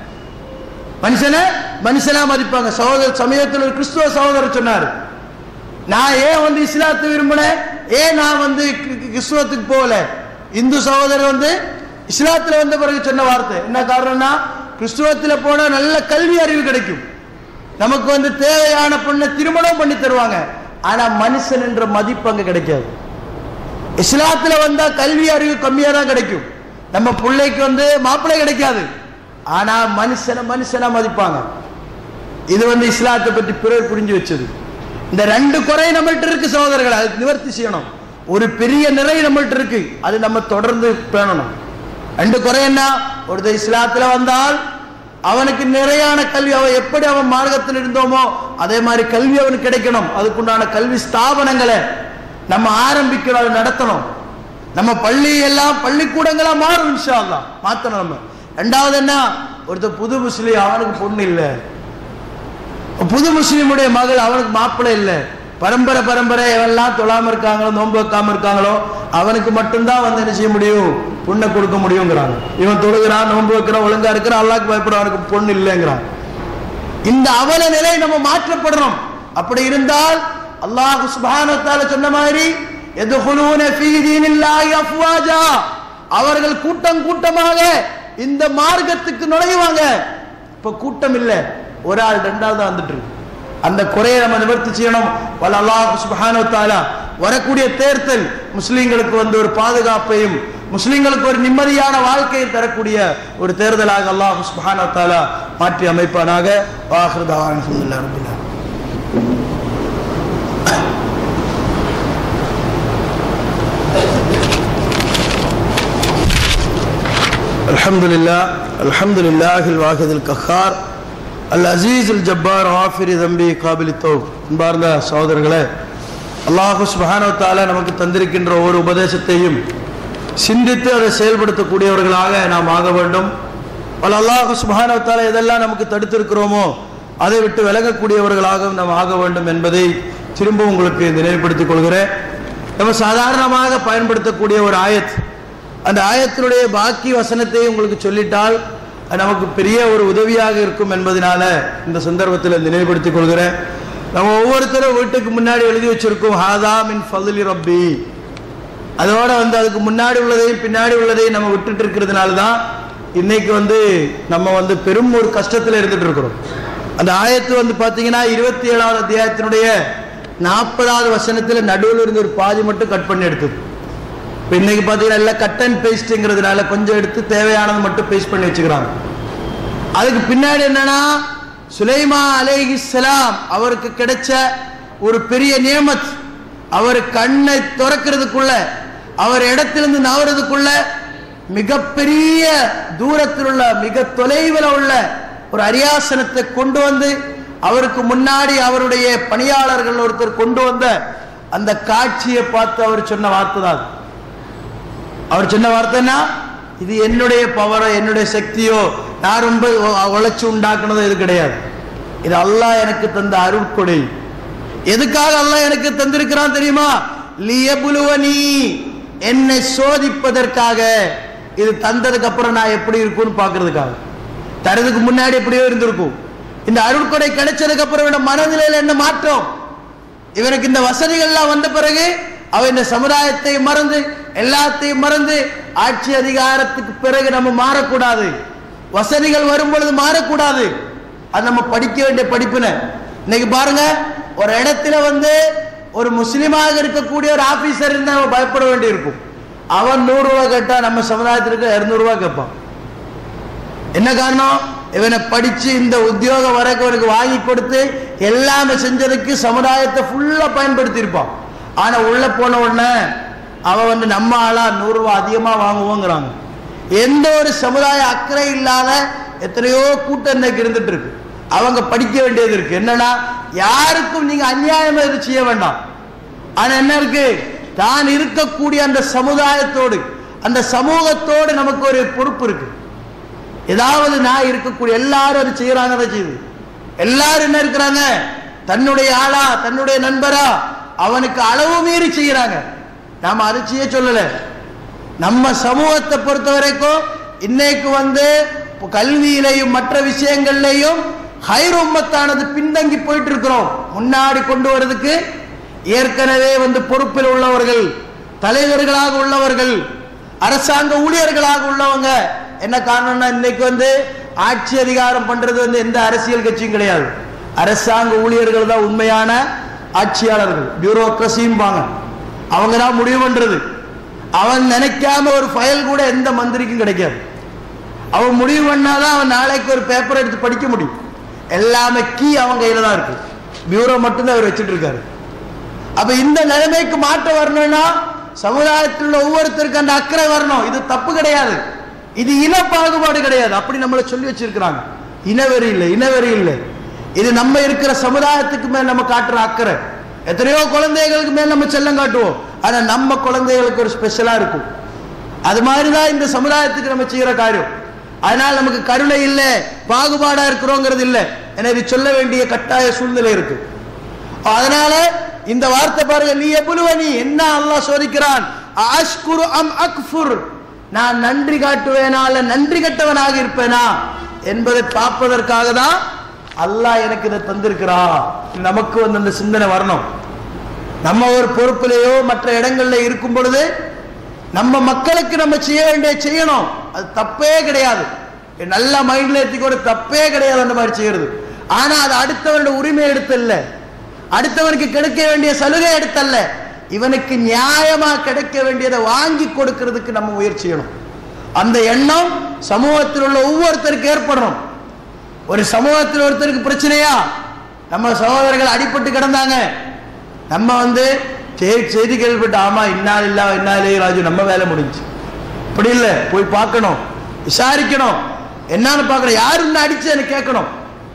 மனுஷனை மனுஷனா மதிப்பாங்க சகோதர சமயத்தில் ஒரு கிறிஸ்துவ சகோதரர் சொன்னார் நான் ஏன் வந்து இஸ்லாத்தை விரும்பினேன் ஏன் நான் வந்து கி- கி- கிறிஸ்துவத்துக்கு போகல இந்து சகோதரர் வந்து இஸ்லாத்துல வந்த பிறகு சொன்ன வார்த்தை என்ன காரணம்னா கிறிஸ்துவத்துல போனா நல்ல கல்வி அறிவு கிடைக்கும் நமக்கு வந்து தேவையான பொண்ணை திருமணம் பண்ணி தருவாங்க ஆனா மனுஷன் என்ற மதிப்பு அங்க கிடைக்காது இஸ்லாத்துல வந்தா கல்வி அறிவு கம்மியா தான் கிடைக்கும் நம்ம பிள்ளைக்கு வந்து மாப்பிள்ளை கிடைக்காது ஆனா மனுஷனை மனுஷனா மதிப்பாங்க இது வந்து இஸ்லாத்தை பற்றி பிறர் புரிஞ்சு வச்சது இந்த ரெண்டு குறை நம்மள்ட்ட இருக்கு சகோதரர்கள் அது நிவர்த்தி செய்யணும் ஒரு பெரிய நிறை நம்மள்ட்ட இருக்கு அது நம்ம தொடர்ந்து பேணணும் ரெண்டு குறை என்ன ஒருத்தர் இஸ்லாத்துல வந்தால் அவனுக்கு நிறையான கல்வி அவன் எப்படி அவன் மார்க்கத்தில் இருந்தோமோ அதே மாதிரி கல்வி அவனுக்கு கிடைக்கணும் அதுக்குண்டான கல்வி ஸ்தாபனங்களை நம்ம ஆரம்பிக்கணும் அதை நடத்தணும் நம்ம பள்ளி எல்லாம் பள்ளிக்கூடங்களா மாறும் இன்ஷா அல்லாஹ் மாத்தணும் நம்ம ரெண்டாவது என்ன ஒருத்தர் புது முஸ்லீம் அவனுக்கு பொண்ணு இல்லை புது முஸ்லீமுடைய மகள் அவனுக்கு மாப்பிள்ளை இல்லை பரம்பரை பரம்பரை எவெல்லாம் தொழாம இருக்காங்களோ நோன்பு வைக்காம இருக்காங்களோ அவனுக்கு மட்டும்தான் வந்து என்ன செய்ய முடியும் பொண்ணை கொடுக்க முடியுங்கிறாங்க இவன் தொழுகிறான் நோன்பு வைக்கிறான் ஒழுங்கா இருக்கிறான் அல்லாஹ்க்கு பயப்படுறான் அவனுக்கு பொண்ணு இல்லைங்கிறான் இந்த அவல நிலை நம்ம மாற்றப்படுறோம் அப்படி இருந்தால் அல்லாஹ் சுப்ஹானஹு வ தஆலா சொன்ன மாதிரி யதுகுலூன ஃபீ தீனில்லாஹி அஃப்வாஜா அவர்கள் கூட்டம் கூட்டமாக இந்த மார்க்கத்துக்கு நுழைவாங்க இப்ப கூட்டம் இல்ல ஒரு ஆள் ரெண்டாவது தான் வந்துட்டு இருக்கு அந்த குறையை நம்ம நிவர்த்தி செய்யணும் வல்ல அல்லாஹ் சுப்ஹானஹு வ தஆலா வரக்கூடிய தேர்தல் முஸ்லிம்களுக்கு வந்து ஒரு பாதுகாப்பையும் முஸ்லிம்களுக்கு ஒரு நிம்மதியான வாழ்க்கையை தரக்கூடிய ஒரு தேர்தலாக அல்லாஹ் சுப்ஹானஹு வ தஆலா மாற்றி அமைப்பானாக வாஹிரு தவான் அல்ஹம்துலில்லாஹி ரப்பில் ஆலமீன் الحمد لله الحمد لله الواحد القهار العزيز الجبار غافر ذنبي قابل التوب அன்பார்ந்த சகோதரர்களே அல்லாஹ் சுப்ஹானஹு வ தஆலா நமக்கு தந்திருக்கின்ற ஒவ்வொரு உபதேசத்தையும் சிந்தித்து அதை செயல்படுத்தக்கூடியவர்களாக நாம் ஆக வேண்டும் பல அல்லாஹ் சுப்ஹானஹு வ தஆலா எதெல்லாம் நமக்கு தடுத்திருக்கிறோமோ அதை விட்டு விலகக்கூடியவர்களாக நாம் ஆக வேண்டும் என்பதை திரும்ப உங்களுக்கு நினைவுபடுத்திக் கொள்கிறேன் நம்ம சாதாரணமாக பயன்படுத்தக்கூடிய ஒரு ஆயத் அந்த ஆயத்தினுடைய பாக்கி வசனத்தை உங்களுக்கு சொல்லிட்டால் அது நமக்கு பெரிய ஒரு உதவியாக இருக்கும் என்பதனால இந்த சந்தர்ப்பத்தில் நினைவுபடுத்திக் கொள்கிறேன் நம்ம ஒவ்வொருத்தரும் வீட்டுக்கு முன்னாடி எழுதி வச்சிருக்கோம் ஹாதா மின் ஃபதுலி ரப்பி அதோட வந்து அதுக்கு முன்னாடி உள்ளதையும் பின்னாடி உள்ளதையும் நம்ம விட்டுட்டு இருக்கிறதுனால தான் இன்னைக்கு வந்து நம்ம வந்து பெரும் ஒரு கஷ்டத்தில் இருந்துட்டு இருக்கிறோம் அந்த ஆயத்து வந்து பார்த்தீங்கன்னா இருபத்தி ஏழாவது அத்தியாயத்தினுடைய நாற்பதாவது வசனத்தில் நடுவில் இருந்து ஒரு பாதி மட்டும் கட் பண்ணி எடுத்தது இப்போ இன்னைக்கு பார்த்தீங்கன்னா எல்லாம் கட் அண்ட் பேஸ்ட்டுங்கிறதுனால கொஞ்சம் எடுத்து தேவையானது மட்டும் பேஸ்ட் பண்ணி வச்சுக்கிறாங்க அதுக்கு பின்னாடி என்னன்னா சுலைமா அலைஹிஸ்ஸலாம் அவருக்கு கிடைச்ச ஒரு பெரிய நியமத் அவர் கண்ணை திறக்கிறதுக்குள்ள அவர் இடத்திலிருந்து நவறதுக்குள்ள மிகப்பெரிய தூரத்தில் உள்ள மிக தொலைவில் உள்ள ஒரு அரியாசனத்தை கொண்டு வந்து அவருக்கு முன்னாடி அவருடைய பணியாளர்கள் ஒருத்தர் கொண்டு வந்த அந்த காட்சியை பார்த்து அவர் சொன்ன வார்த்தை தான் அது. அவர் சொன்ன வார்த்தைன்னா இது என்னுடைய பவரோ என்னுடைய சக்தியோ நான் ரொம்ப உ- உழைச்சு உண்டாக்குனதோ இது கிடையாது இது அல்லாஹ் எனக்கு தந்த அருட்கொடை எதுக்காக அல்லாஹ் எனக்கு தந்திருக்கிறான் தெரியுமா லியபுலுவனி என்னை சோதிப்பதற்காக இது தந்ததுக்கு அப்புறம் நான் எப்படி இருக்கும்னு பார்க்கிறதுக்காக தரதுக்கு முன்னாடி எப்படியோ இருந்திருக்கும் இந்த அருட்கொடை கிடைச்சதுக்கு அப்புறம் இவன மனநிலையில என்ன மாற்றம் இவனுக்கு இந்த வசதிகள்லாம் வந்த பிறகு அவன் இந்த சமுதாயத்தை மறந்து எல்லாத்தையும் மறந்து ஆட்சி அதிகாரத்துக்கு பிறகு நம்ம மாறக்கூடாது வசதிகள் வரும் பொழுது மாறக்கூடாது அது நம்ம படிக்க வேண்டிய படிப்பினை இன்னைக்கு பாருங்க ஒரு இடத்துல வந்து ஒரு முஸ்லீமாக இருக்கக்கூடிய ஒரு ஆபீசர் இருந்தா நம்ம பயப்பட வேண்டியிருக்கும் அவன் நூறு ரூபாய் கேட்டா நம்ம சமுதாயத்திற்கு இருநூறு ரூபாய் கேட்பான் என்ன காரணம் இவனை படிச்சு இந்த உத்தியோகம் வரைக்கும் இவனுக்கு வாங்கி கொடுத்து எல்லாமே செஞ்சதுக்கு சமுதாயத்தை ஃபுல்லா பயன்படுத்தி இருப்பான் ஆனா உள்ள போன உடனே அவன் வந்து நம்ம ஆளா நூறு ரூபாய் அதிகமா வாங்குவோங்கிறாங்க எந்த ஒரு சமுதாய அக்கறை இல்லாத எத்தனையோ கூட்டம் இன்னைக்கு இருந்துட்டு இருக்கு அவங்க படிக்க வேண்டியது இருக்கு என்னன்னா யாருக்கும் நீங்க அநியாயமா இது செய்ய வேண்டாம் ஆனா என்ன இருக்கு தான் இருக்கக்கூடிய அந்த சமுதாயத்தோடு அந்த சமூகத்தோடு நமக்கு ஒரு பொறுப்பு இருக்கு ஏதாவது நான் இருக்கக்கூடிய எல்லாரும் அது செய்யறாங்க அதை செய்யுது எல்லாரும் என்ன இருக்கிறாங்க தன்னுடைய ஆளா தன்னுடைய நண்பரா அவனுக்கு அளவு மீறி செய்யறாங்க நாம அதை செய்ய சொல்லல நம்ம சமூகத்தை பொறுத்த வரைக்கும் இன்னைக்கு வந்து இப்ப கல்வியிலையும் மற்ற விஷயங்கள்லையும் ஹைர் உம்மத்தானது பின்தங்கி போயிட்டு இருக்கிறோம் முன்னாடி கொண்டு வரதுக்கு ஏற்கனவே வந்து பொறுப்பில் உள்ளவர்கள் தலைவர்களாக உள்ளவர்கள் அரசாங்க ஊழியர்களாக உள்ளவங்க என்ன காரணம்னா இன்னைக்கு வந்து ஆட்சி அதிகாரம் பண்றது வந்து எந்த அரசியல் கட்சியும் கிடையாது அரசாங்க ஊழியர்கள் தான் உண்மையான ஆட்சியாளர்கள் பியூரோக்ரஸிம்பாங்க அவங்க தான் முடிவு பண்றது அவன் நினைக்காம ஒரு ஃபைல் கூட எந்த மந்திரிக்கும் கிடைக்காது அவன் முடிவு பண்ணாதான் அவன் நாளைக்கு ஒரு பேப்பர் எடுத்து படிக்க முடியும் எல்லாமே கீ அவன் கையில தான் இருக்கு பியூரோ மட்டும்தான் அவர் வச்சுட்டு இருக்காரு அப்ப இந்த நிலைமைக்கு மாற்றம் வரணும்னா சமுதாயத்தில் உள்ள ஒவ்வொருத்தருக்கும் அந்த அக்கறை வரணும் இது தப்பு கிடையாது இது இன பாகுபாடு கிடையாது அப்படி நம்மளை சொல்லி வச்சிருக்கிறாங்க இனவெறி இல்லை இனவெறி இல்லை இது நம்ம இருக்கிற சமுதாயத்துக்கு மேல் நம்ம காட்டுற அக்கறை எத்தனையோ குழந்தைகளுக்கு மேல் நம்ம செல்லம் காட்டுவோம் ஆனா நம்ம குழந்தைகளுக்கு ஒரு ஸ்பெஷலா இருக்கும் அது மாதிரிதான் இந்த சமுதாயத்துக்கு நம்ம செய்யற காரியம் அதனால் நமக்கு கருணை இல்லை பாகுபாடா இருக்கிறோங்கிறது இல்லை எனவே சொல்ல வேண்டிய கட்டாய சூழ்நிலை இருக்கு அதனால இந்த வார்த்தை பாருங்க நீ எவ்வளவு என்ன அல்லாஹ் சோதிக்கிறான் அஷ்குரு அம் அக்ஃபுர் நான் நன்றி காட்டுவேனா இல்ல நன்றி கட்டவனாக இருப்பேனா என்பதை பார்ப்பதற்காக தான் அல்லாஹ் எனக்கு இதை தந்திருக்கிறா நமக்கு வந்து அந்த சிந்தனை வரணும் நம்ம ஒரு பொறுப்பிலேயோ மற்ற இடங்கள்ல இருக்கும் பொழுது நம்ம மக்களுக்கு நம்ம செய்ய வேண்டிய செய்யணும் அது தப்பே கிடையாது நல்ல மைண்ட்ல ஏத்திக்கோட தப்பே கிடையாது அந்த மாதிரி செய்யறது ஆனா அது அடுத்தவனுடைய உரிமை எடுத்தல்ல அடுத்தவனுக்கு கிடைக்க வேண்டிய சலுகை எடுத்தல்ல இவனுக்கு நியாயமா கிடைக்க வேண்டியதை வாங்கி கொடுக்கிறதுக்கு நம்ம முயற்சி செய்யணும் அந்த எண்ணம் சமூகத்தில் உள்ள ஒவ்வொருத்தருக்கு ஏற்படணும் ஒரு சமூகத்தில் ஒருத்தருக்கு பிரச்சனையா நம்ம சகோதரர்கள் அடிபட்டு கிடந்தாங்க நம்ம வந்து சரி செய்தி கேள்விப்பட்டு ஆமா இன்னால் இல்லா இன்னாலே ராஜு நம்ம வேலை முடிஞ்சு இப்படி இல்லை போய் பார்க்கணும் விசாரிக்கணும் என்னன்னு பார்க்கணும் யாரு இன்னும் அடிச்சேன்னு கேட்கணும்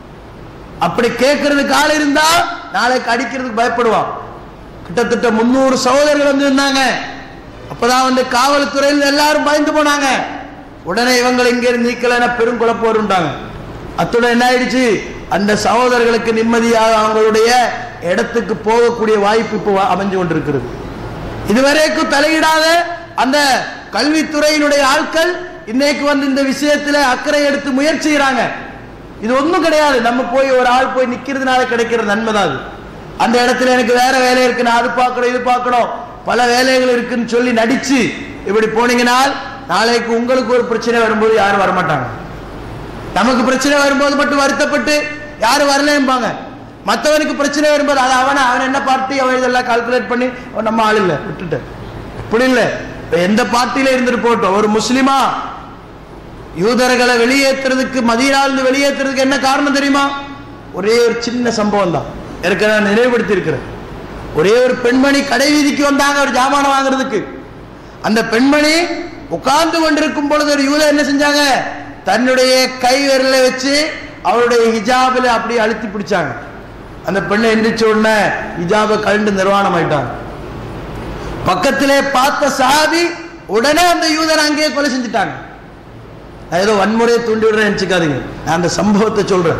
அப்படி கேட்கறதுக்கு ஆள் இருந்தா நாளைக்கு அடிக்கிறதுக்கு பயப்படுவான் கிட்டத்தட்ட முன்னூறு சகோதரர்கள் வந்து இருந்தாங்க அப்பதான் வந்து காவல்துறையில் எல்லாரும் பயந்து போனாங்க உடனே இவங்களை இங்க இருந்து நீக்கலைன்னா பெரும் குழப்பம் வரும்ட்டாங்க அத்துடன் என்ன ஆயிடுச்சு அந்த சகோதரர்களுக்கு நிம்மதியாக அவங்களுடைய இடத்துக்கு போகக்கூடிய வாய்ப்பு இப்போ அமைஞ்சு கொண்டிருக்கிறது இதுவரைக்கும் தலையிடாத அந்த கல்வித்துறையினுடைய ஆட்கள் இன்னைக்கு வந்து இந்த விஷயத்துல அக்கறை எடுத்து முயற்சி செய்றாங்க இது ஒண்ணும் கிடையாது நம்ம போய் ஒரு ஆள் போய் நிக்கிறதுனால கிடைக்கிற நன்மை தான் அது அந்த இடத்துல எனக்கு வேற வேலை இருக்கு நான் அது பார்க்கணும் இது பார்க்கணும் பல வேலைகள் இருக்குன்னு சொல்லி நடிச்சு இப்படி போனீங்கன்னா நாளைக்கு உங்களுக்கு ஒரு பிரச்சனை வரும்போது யாரும் வரமாட்டாங்க நமக்கு பிரச்சனை வரும்போது மட்டும் வருத்தப்பட்டு யாரும் வரலம்பாங்க மற்றவனுக்கு பிரச்சனை வரும்போது அது அவன அவன் என்ன பார்ட்டி அவன் இதெல்லாம் கால்குலேட் பண்ணி அவன் நம்ம ஆள் இல்லை விட்டுட்டு இப்படி இல்லை இப்ப எந்த பார்ட்டியில இருந்துட்டு போட்டோம் ஒரு முஸ்லிமா யூதர்களை வெளியேற்றுறதுக்கு மதீனாவிலிருந்து வெளியேற்றுறதுக்கு என்ன காரணம் தெரியுமா ஒரே ஒரு சின்ன சம்பவம் தான் இருக்க நான் நினைவுபடுத்தி இருக்கிறேன் ஒரே ஒரு பெண்மணி கடை வீதிக்கு வந்தாங்க ஒரு ஜாமானம் வாங்குறதுக்கு அந்த பெண்மணி உட்கார்ந்து கொண்டிருக்கும் பொழுது ஒரு யூதர் என்ன செஞ்சாங்க தன்னுடைய கை விரலை வச்சு அவருடைய ஹிஜாபில் அப்படியே அழுத்தி பிடிச்சாங்க அந்த பெண்ணை எந்திரிச்ச உடனே ஹிஜாபை கழண்டு நிர்வாணம் ஆயிட்டாங்க பக்கத்திலே பார்த்த சாதி உடனே அந்த யூதரை அங்கேயே கொலை செஞ்சுட்டாங்க நான் ஏதோ வன்முறையை தூண்டி விடுறேன் நினைச்சுக்காதீங்க நான் அந்த சம்பவத்தை சொல்றேன்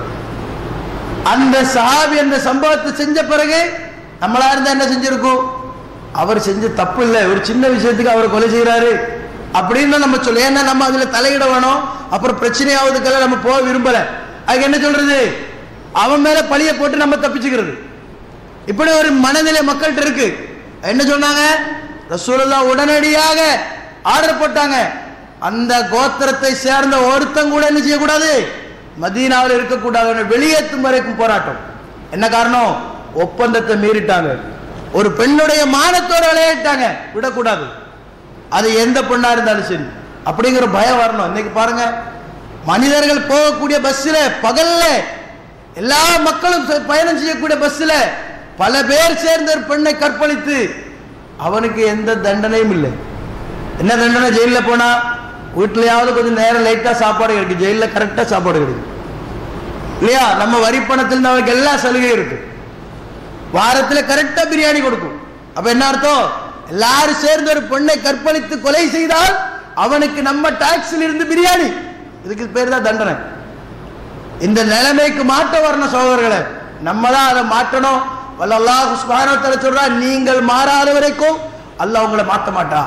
அந்த சஹாபி அந்த சம்பவத்தை செஞ்ச பிறகு நம்மளா இருந்தா என்ன செஞ்சிருக்கும் அவர் செஞ்ச தப்பு இல்லை ஒரு சின்ன விஷயத்துக்கு அவர் கொலை செய்யறாரு அப்படின்னு நம்ம சொல்ல ஏன்னா நம்ம அதுல தலையிட வேணும் அப்புறம் பிரச்சனையாவதுக்கெல்லாம் நம்ம போக விரும்பல அதுக்கு என்ன சொல்றது அவன் மேல பழிய போட்டு நம்ம தப்பிச்சுக்கிறது இப்படி ஒரு மனநிலை மக்கள்கிட்ட இருக்கு என்ன சொன்னாங்க ரசூலுல்லா உடனடியாக ஆர்டர் போட்டாங்க அந்த கோத்திரத்தை சேர்ந்த ஒருத்தன் கூட என்ன செய்யக்கூடாது மதீனாவில் இருக்கக்கூடாது வெளியேற்றும் வரைக்கும் போராட்டம் என்ன காரணம் ஒப்பந்தத்தை மீறிட்டாங்க ஒரு பெண்ணுடைய மானத்தோட விளையாட்டாங்க விடக்கூடாது அது எந்த பெண்ணா இருந்தாலும் சரி அப்படிங்கிற பயம் வரணும் இன்னைக்கு பாருங்க மனிதர்கள் போகக்கூடிய பஸ்ஸில் பகல்ல எல்லா மக்களும் செ- பயணம் செய்யக்கூடிய பஸ்ஸில் பல பேர் சேர்ந்த ஒரு பெண்ணை கற்பழித்து அவனுக்கு எந்த தண்டனையும் இல்லை என்ன தண்டனை ஜெயிலில் போனா வீட்லயாவது கொஞ்சம் நேரம் லைட்டா சாப்பாடு கிடைக்கும் ஜெயிலில் கரெக்டா சாப்பாடு கிடைக்கும் இல்லையா நம்ம வரி பணத்தில் நமக்கு எல்லா சலுகையும் இருக்கு வாரத்துல கரெக்டா பிரியாணி கொடுக்கும் அப்ப என்ன அர்த்தம் எல்லாரும் சேர்ந்து ஒரு பெண்ணை கற்பழித்து கொலை செய்தால் அவனுக்கு நம்ம டாக்ஸில் இருந்து பிரியாணி இதுக்கு பேர் தான் தண்டனை இந்த நிலைமைக்கு மாற்ற வரணும் சகோதரர்களே நம்ம தான் அதை மாற்றணும் வல்ல அல்லாஹ் சுப்ஹானஹு வ தஆலா சொல்றா நீங்கள் மாறாத வரைக்கும் அல்லாஹ் உங்களை மாற்ற மாட்டா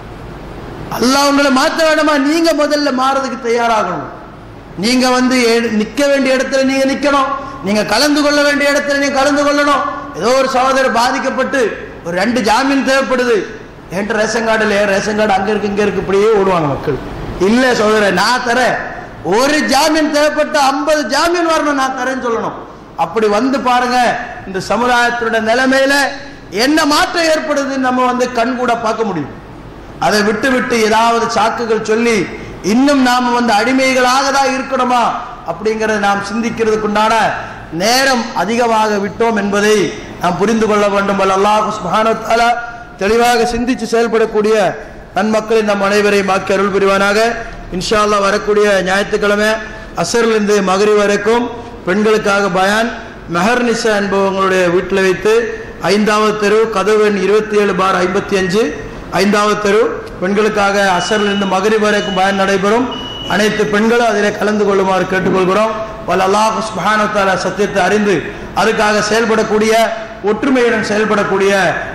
அல்லாஹ் உங்களை மாற்ற வேண்டாமா நீங்க முதல்ல மாறதுக்கு தயாராகணும் நீங்க வந்து எ- நிக்க வேண்டிய இடத்துல நீங்க நிக்கணும் நீங்க கலந்து கொள்ள வேண்டிய இடத்துல நீங்க கலந்து கொள்ளணும் ஏதோ ஒரு சகோதரர் பாதிக்கப்பட்டு ஒரு ரெண்டு ஜாமீன் தேவைப்படுது என்கிட்ட ரேஷன் கார்டு இல்லையா ரேஷன் கார்டு அங்க இருக்கு இங்க இருக்கு இப்படியே ஓடுவாங்க மக்கள் இல்ல சகோதரர் நான் தரேன் ஒரு ஜாமீன் தேவைப்பட்ட ஐம்பது ஜாமீன் வரணும் நான் தரேன்னு சொல்லணும் அப்படி வந்து பாருங்க இந்த சமுதாயத்தோட நிலைமையில என்ன மாற்றம் ஏற்படுதுன்னு நம்ம வந்து கண் கூட பார்க்க முடியும் அதை விட்டு விட்டு ஏதாவது சாக்குகள் சொல்லி இன்னும் நாம வந்து அடிமைகளாக தான் இருக்கணுமா அப்படிங்கறத நாம் சிந்திக்கிறதுக்குண்டான நேரம் அதிகமாக விட்டோம் என்பதை நாம் புரிந்து கொள்ள வேண்டும் வல்ல அல்லாஹ் சுப்ஹானஹு வ தஆலா தெளிவாக சிந்திச்சு செயல்படக்கூடிய நன்மக்களின் நம் அனைவரையும் ஆக்கி அருள் புரிவானாக இன்ஷா அல்லாஹ் வரக்கூடிய ஞாயிற்றுக்கிழமை அசர்லேருந்து மகரி வரைக்கும் பெண்களுக்காக பயான் மெஹர் நிசா என்பவங்களுடைய வீட்டில் வைத்து ஐந்தாவது தெரு கதவு எண் இருபத்தி ஏழு பார் ஐம்பத்தி அஞ்சு ஐந்தாவது தெரு பெண்களுக்காக அசரிலிருந்து மகரி வரைக்கும் பயன் நடைபெறும் அனைத்து பெண்களும் அதில் கலந்து கொள்ளுமாறு கேட்டுக்கொள்கிறோம் வல்ல அல்லாஹ் சுப்ஹானஹு வ தஆலா சத்தியத்தை அறிந்து அதுக்காக செயல்படக்கூடிய ஒற்றுமையுடன் செயல்படக்கூடிய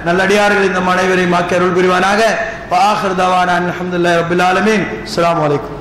நல்லடியார்கள் இந்த அனைவரையும் ஆக்கி அருள் புரிவானாக பாஹர் தவானா அல்ஹம்துலில்லாஹி ரப்பில் ஆலமீன் அஸ்ஸலாமு அலைக்கும்